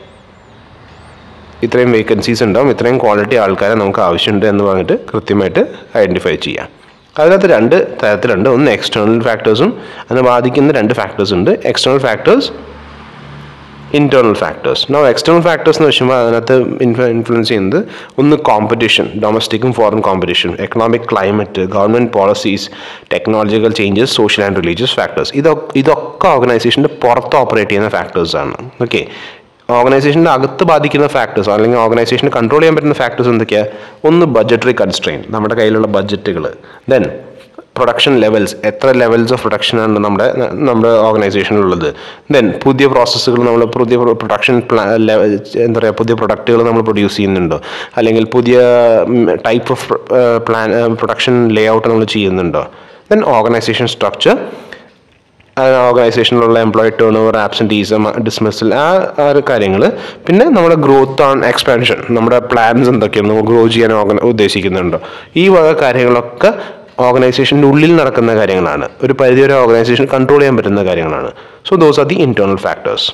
ഇത്രയും വേക്കൻസീസ് ഉണ്ടാവും ഇത്രയും ക്വാളിറ്റി ആൾക്കാരെ നമുക്ക് ആവശ്യമുണ്ട് എന്ന് പറഞ്ഞിട്ട് കൃത്യമായിട്ട് ഐഡൻറ്റിഫൈ ചെയ്യാം അതിനകത്ത് രണ്ട് തരത്തിലുണ്ട് ഒന്ന് എക്സ്റ്റേണൽ ഫാക്ടേഴ്സും അതിനെ ബാധിക്കുന്ന രണ്ട് ഫാക്ടേഴ്സ് ഉണ്ട് external factors internal factors no external factors എന്ന് വെച്ചുമ്പോൾ അതിനകത്ത് ഇൻഫ്ലുവൻസ് ചെയ്യുന്നത് ഒന്ന് കോമ്പറ്റീഷൻ ഡൊമസ്റ്റിക്കും foreign competition economic climate government policies technological changes social and religious factors ഇതൊക്കെ ഇതൊക്കെ ഓർഗനൈസേഷൻ്റെ പുറത്ത് ഓപ്പറേറ്റ് ചെയ്യുന്ന ഫാക്ടേഴ്സാണ് ഓക്കെ ഓർഗനൈസേഷൻ്റെ അകത്ത് ബാധിക്കുന്ന ഫാക്ടേഴ്സ് അല്ലെങ്കിൽ ഓർഗനൈസേഷനെ കൺട്രോൾ ചെയ്യാൻ പറ്റുന്ന ഫാക്ടേഴ്സ് എന്തൊക്കെയാണ് ഒന്ന് ബഡ്ജറ്ററി കൺസ്ട്രെയിൻ നമ്മുടെ കയ്യിലുള്ള ബഡ്ജറ്റുകൾ ദെൻ പ്രൊഡക്ഷൻ ലെവൽസ് എത്ര ലെവൽസ് ഓഫ് പ്രൊഡക്ഷനാണ് നമ്മുടെ നമ്മുടെ ഓർഗനൈസേഷനിലുള്ളത് ദെൻ പുതിയ പ്രോസസ്സുകൾ നമ്മൾ പുതിയ പ്രൊഡക്ഷൻ എന്താ പറയുക പുതിയ പ്രൊഡക്റ്റുകൾ നമ്മൾ പ്രൊഡ്യൂസ് ചെയ്യുന്നുണ്ടോ അല്ലെങ്കിൽ പുതിയ type of plan production layout നമ്മൾ ചെയ്യുന്നുണ്ടോ ദെൻ ഓർഗനൈസേഷൻ സ്ട്രക്ചർ ഓർഗനൈസേഷനിലുള്ള employee turnover absenteeism dismissal ആ ആ ഒരു കാര്യങ്ങൾ പിന്നെ നമ്മുടെ ഗ്രോത്ത് ഓൺ എക്സ്പാൻഷൻ നമ്മുടെ പ്ലാൻസ് എന്തൊക്കെയാണ് നമ്മൾ ഗ്രോ ചെയ്യാൻ ഓർഗന ഉദ്ദേശിക്കുന്നുണ്ടോ ഈ വക കാര്യങ്ങളൊക്കെ ഓർഗനൈസേഷൻ്റെ ഉള്ളിൽ നടക്കുന്ന കാര്യങ്ങളാണ് ഒരു പരിധിവരെ ഓർഗനൈസേഷൻ കൺട്രോൾ ചെയ്യാൻ പറ്റുന്ന കാര്യങ്ങളാണ് so those are the internal factors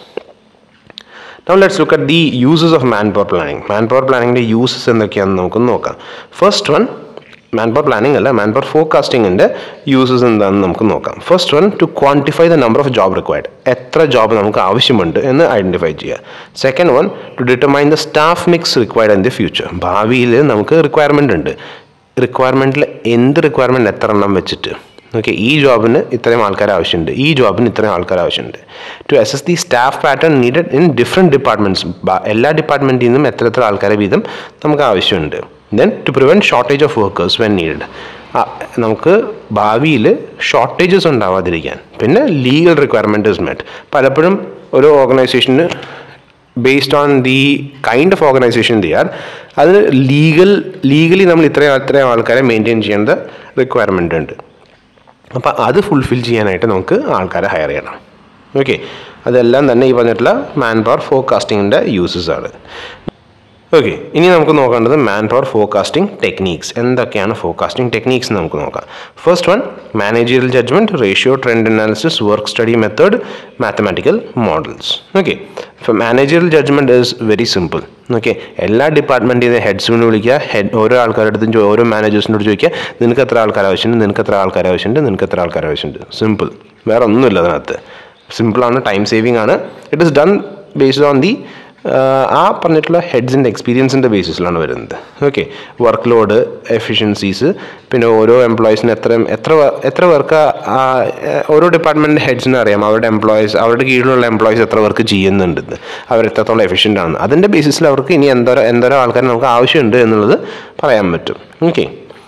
Now let's look at the uses of manpower planning. Manpower planning uses എന്തൊക്കെയാണെന്ന് നമുക്ക് നോക്കാം ഫസ്റ്റ് വൺ മാൻപവർ പ്ലാനിങ് അല്ല മാൻപവർ ഫോർകാസ്റ്റിങ്ങിൻ്റെ യൂസസ് എന്താണെന്ന് നമുക്ക് നോക്കാം first one to quantify the number of job required എത്ര job നമുക്ക് ആവശ്യമുണ്ട് എന്ന് ഐഡൻറ്റിഫൈ ചെയ്യുക second one to determine the staff mix required in the future ഭാവിയിൽ നമുക്ക് റിക്വയർമെൻ്റ് ഉണ്ട് റിക്വയർമെൻറ്റിൽ എന്ത് റിക്വയർമെൻറ്റ് എത്ര എണ്ണം വെച്ചിട്ട് ഓക്കെ ഈ ജോബിന് ഇത്രയും ആൾക്കാർ ആവശ്യമുണ്ട് ഈ ജോബിന് ഇത്രയും ആൾക്കാർ ആവശ്യമുണ്ട് to assess the staff pattern needed in different departments എല്ലാ ഡിപ്പാർട്ട്മെൻറ്റിൽ നിന്നും എത്ര എത്ര ആൾക്കാരെ വീതം നമുക്ക് ആവശ്യമുണ്ട് then to prevent shortage of workers when needed നമുക്ക് ഭാവിയിൽ ഷോർട്ടേജസ് ഉണ്ടാവാതിരിക്കാൻ പിന്നെ ലീഗൽ റിക്വയർമെൻറ്റ് ഇസ് മെറ്റ് പലപ്പോഴും ഒരു ഓർഗനൈസേഷന് based on the kind of organisation they are അത് ലീഗൽ ലീഗലി നമ്മൾ ഇത്രയും അത്രയും ആൾക്കാരെ മെയിൻറ്റെയിൻ ചെയ്യേണ്ട റിക്വയർമെൻ്റ് ഉണ്ട് അപ്പോൾ അത് ഫുൾഫിൽ ചെയ്യാനായിട്ട് നമുക്ക് ആൾക്കാരെ ഹയർ ചെയ്യണം ഓക്കെ അതെല്ലാം തന്നെ ഈ പറഞ്ഞിട്ടുള്ള മാൻ പവർ ഫോർകാസ്റ്റിങ്ങിൻ്റെ യൂസസ് ആണ് ഓക്കെ ഇനി നമുക്ക് നോക്കേണ്ടത് മാൻ പവർ ഫോർകാസ്റ്റിംഗ് ടെക്നീക്സ് എന്തൊക്കെയാണ് ഫോർകാസ്റ്റിംഗ് ടെക്നീക്സ് നമുക്ക് നോക്കാം first one managerial judgement ratio trend analysis work study method mathematical models okay ഇപ്പോൾ managerial judgement is very simple okay എല്ലാ ഡിപ്പാർട്ട്മെൻറ്റിൽ നിന്ന് ഹെഡ്സിനെ വിളിക്കുക ഹെഡ് ഓരോ ആൾക്കാരുടെ അടുത്തും ചോ- ഓരോ മാനേജേഴ്സിനോട് ചോദിക്കുക നിനക്ക് എത്ര ആൾക്കാർ ആവശ്യമുണ്ട് നിനക്ക് എത്ര ആൾക്കാർ ആവശ്യമുണ്ട് നിനക്ക് എത്ര ആൾക്കാർ ആവശ്യമുണ്ട് സിമ്പിൾ വേറെ ഒന്നുമില്ല അതിനകത്ത് സിമ്പിളാണ് ടൈം സേവിംഗ് ആണ് it is done based on the ആ പറഞ്ഞിട്ടുള്ള ഹെഡ്സിൻ്റെ എക്സ്പീരിയൻസിൻ്റെ ബേസിസിലാണ് വരുന്നത് ഓക്കെ വർക്ക് ലോഡ് എഫിഷ്യൻസീസ് പിന്നെ ഓരോ എംപ്ലോയീസിന് എത്ര എത്ര വ- എത്ര പേർക്ക് ആ ഏഹ്, ഓരോ ഡിപ്പാർട്ട്മെൻറ്റ് ഹെഡ്സിന് അറിയാം അവരുടെ എംപ്ലോയീസ് അവരുടെ കീഴിലുള്ള എംപ്ലോയീസ് എത്ര വർക്ക് ചെയ്യുന്നുണ്ടെന്ന് അവർ എത്രത്തോളം എഫിഷ്യൻ്റ് ആണ് അതിൻ്റെ ബേസിസിൽ അവർക്ക് ഇനി എന്തോരം എന്തോരം ആൾക്കാർ നമുക്ക് ആവശ്യമുണ്ട് എന്നുള്ളത് പറയാൻ പറ്റും okay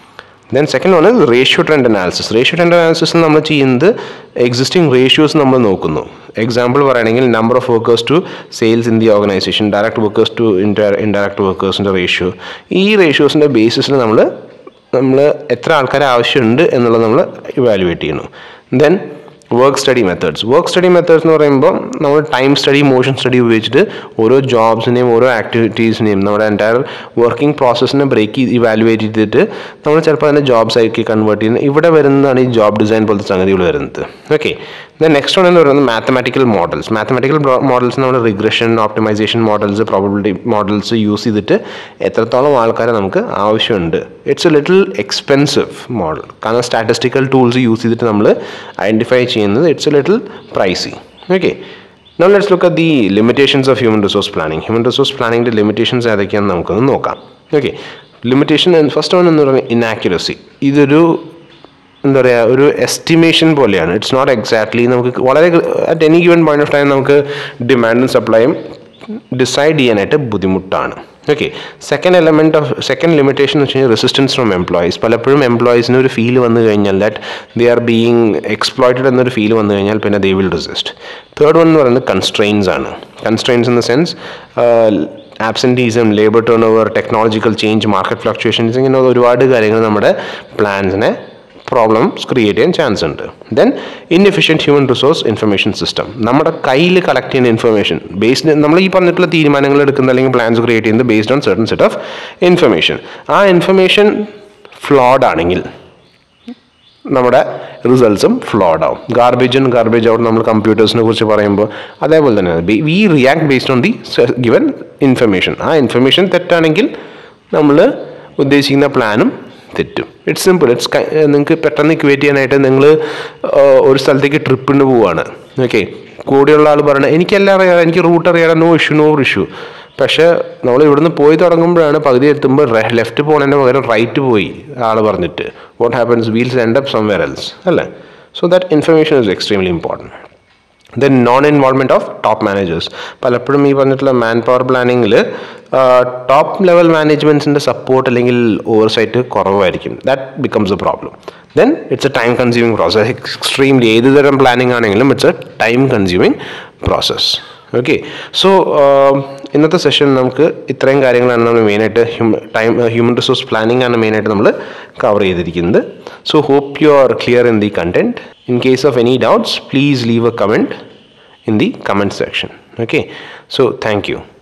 then second one ratio trend analysis ratio trend analysis നമ്മൾ ചെയ്യുന്നത് എക്സിസ്റ്റിംഗ് റേഷ്യോസ് നമ്മൾ നോക്കുന്നു എക്സാമ്പിൾ പറയുകയാണെങ്കിൽ number of workers to sales in the organisation direct workers to indirect വർക്കേഴ്സിൻ്റെ റേഷ്യോ ഈ റേഷ്യോസിൻ്റെ ബേസിസിൽ നമ്മൾ നമ്മൾ എത്ര ആൾക്കാരെ ആവശ്യമുണ്ട് എന്നുള്ളത് നമ്മൾ ഇവാലുവേറ്റ് ചെയ്യുന്നു then work study methods work study methods എന്ന് പറയുമ്പോൾ നമ്മൾ ടൈം സ്റ്റഡി മോഷൻ സ്റ്റഡി ഉപയോഗിച്ചിട്ട് ഓരോ ജോബ്സിനെയും ഓരോ ആക്ടിവിറ്റീസിനെയും നമ്മുടെ എൻറ്റയർ വർക്കിംഗ് പ്രോസസ്സിനെ ബ്രേക്ക് ചെയ്ത് ഇവാലുവേറ്റ് ചെയ്തിട്ട് നമ്മൾ ചിലപ്പോൾ അതിനെ ജോബ്സ് ആക്കി കൺവേർട്ട് ചെയ്യുന്നത് ഇവിടെ വരുന്നതാണ് ഈ ജോബ് ഡിസൈൻ പോലത്തെ സംഗതികൾ വരുന്നത് ഓക്കെ ദെൻ നെക്സ്റ്റ് വൺ എന്ന് പറയുന്നത് മാത്തമാറ്റിക്കൽ മോഡൽസ് മാത്തമാറ്റിക്കൽ മോഡൽസ് നമ്മൾ regression optimisation models probability models use ചെയ്തിട്ട് എത്രത്തോളം ആൾക്കാരെ നമുക്ക് ആവശ്യമുണ്ട് it's a little expensive model കാരണം സ്റ്റാറ്റിസ്റ്റിക്കൽ ടൂൾസ് യൂസ് ചെയ്തിട്ട് നമ്മൾ ഐഡൻറ്റിഫൈ ചെയ്യുന്നത് it's a little pricey okay Now let's look at the limitations of human resource planning. Human resource planning ന്റെ limitations ഏതൊക്കെയാണെന്ന് നമുക്കൊന്ന് നോക്കാം ഓക്കെ ലിമിറ്റേഷൻ ഫസ്റ്റ് വൺ എന്ന് പറയുന്നത് ഇനാക്യുറസി ഇതൊരു എന്താ പറയുക ഒരു എസ്റ്റിമേഷൻ പോലെയാണ് ഇറ്റ്സ് നോട്ട് എക്സാക്ട്ലി നമുക്ക് വളരെ at any given point of time നമുക്ക് ഡിമാൻഡും സപ്ലൈയും ഡിസൈഡ് ചെയ്യാനായിട്ട് ബുദ്ധിമുട്ടാണ് okay second element of second limitation എന്ന് വെച്ച് കഴിഞ്ഞാൽ റെസിസ്റ്റൻസ് ഫ്രം എംപ്ലോയീസ് പലപ്പോഴും എംപ്ലോയീസിന് ഒരു ഫീൽ വന്നു കഴിഞ്ഞാൽ that they are being exploited എന്നൊരു ഫീൽ വന്നു കഴിഞ്ഞാൽ പിന്നെ they will resist third one എന്ന് പറയുന്നത് കൺസ്ട്രെയിൻസ് ആണ് constraints in the sense absenteeism labour turn turnover technological change market fluctuations ഇങ്ങനെ ഒരുപാട് കാര്യങ്ങൾ നമ്മുടെ പ്ലാൻസിനെ പ്രോബ്ലംസ് ക്രിയേറ്റ് ചെയ്യാൻ ചാൻസ് ഉണ്ട് then inefficient human resource information system നമ്മുടെ കയ്യിൽ കളക്ട് ചെയ്യുന്ന ഇൻഫർമേഷൻ ബേസ്ഡ് നമ്മൾ ഈ പറഞ്ഞിട്ടുള്ള തീരുമാനങ്ങൾ എടുക്കുന്ന അല്ലെങ്കിൽ പ്ലാൻസ് ക്രിയേറ്റ് ചെയ്യുന്നത് based on certain set of information ആ ഇൻഫർമേഷൻ ഫ്ലോഡ് ആണെങ്കിൽ നമ്മുടെ റിസൾട്ട്സും ഫ്ലോഡ് ആവും ഗാർബേജ് ഇൻ ഗാർബേജ് ഔട്ട് നമ്മൾ കമ്പ്യൂട്ടേഴ്സിനെ കുറിച്ച് പറയുമ്പോൾ അതേപോലെ തന്നെ we react based on the given information ആ ഇൻഫർമേഷൻ തെറ്റാണെങ്കിൽ നമ്മൾ ഉദ്ദേശിക്കുന്ന പ്ലാനും തെറ്റും ഇറ്റ്സ് സിമ്പിൾ ഇറ്റ്സ് നിങ്ങൾക്ക് പെട്ടെന്ന് ഇക്വേറ്റ് ചെയ്യാനായിട്ട് നിങ്ങൾ ഒരു സ്ഥലത്തേക്ക് ട്രിപ്പിന് പോവാണ് ഓക്കെ കൂടെയുള്ള ആൾ പറയണത് എനിക്കെല്ലാം അറിയാം എനിക്ക് റൂട്ട് അറിയാം നോ ഇഷ്യൂ നോ ഇഷ്യൂ പക്ഷേ നമ്മൾ ഇവിടുന്ന് പോയി തുടങ്ങുമ്പോഴാണ് പകുതി എത്തുമ്പോൾ ലെഫ്റ്റ് പോകുന്നതിന് പകരം റൈറ്റ് പോയി ആൾ പറഞ്ഞിട്ട് what happens wheels end up somewhere else അല്ലേ so that information is extremely important then non involvement of top managers പലപ്പോഴും ഈ പറഞ്ഞിട്ടുള്ള മാൻ പവർ പ്ലാനിങ്ങിൽ ടോപ്പ് ലെവൽ മാനേജ്മെൻറ്റ്സിൻ്റെ സപ്പോർട്ട് അല്ലെങ്കിൽ ഓവർസൈറ്റ് കുറവായിരിക്കും that becomes a problem then it's a time consuming process extremely ഏത് തരം പ്ലാനിങ് ആണെങ്കിലും it's a time consuming process okay so ഇന്നത്തെ സെഷൻ നമുക്ക് ഇത്രയും കാര്യങ്ങളാണ് നമ്മൾ മെയിനായിട്ട് human time human resource planning ആണ് മെയിനായിട്ട് നമ്മൾ കവർ ചെയ്തിരിക്കുന്നത് so hope you are clear in the content in case of any doubts please leave a comment in the comment section okay so thank you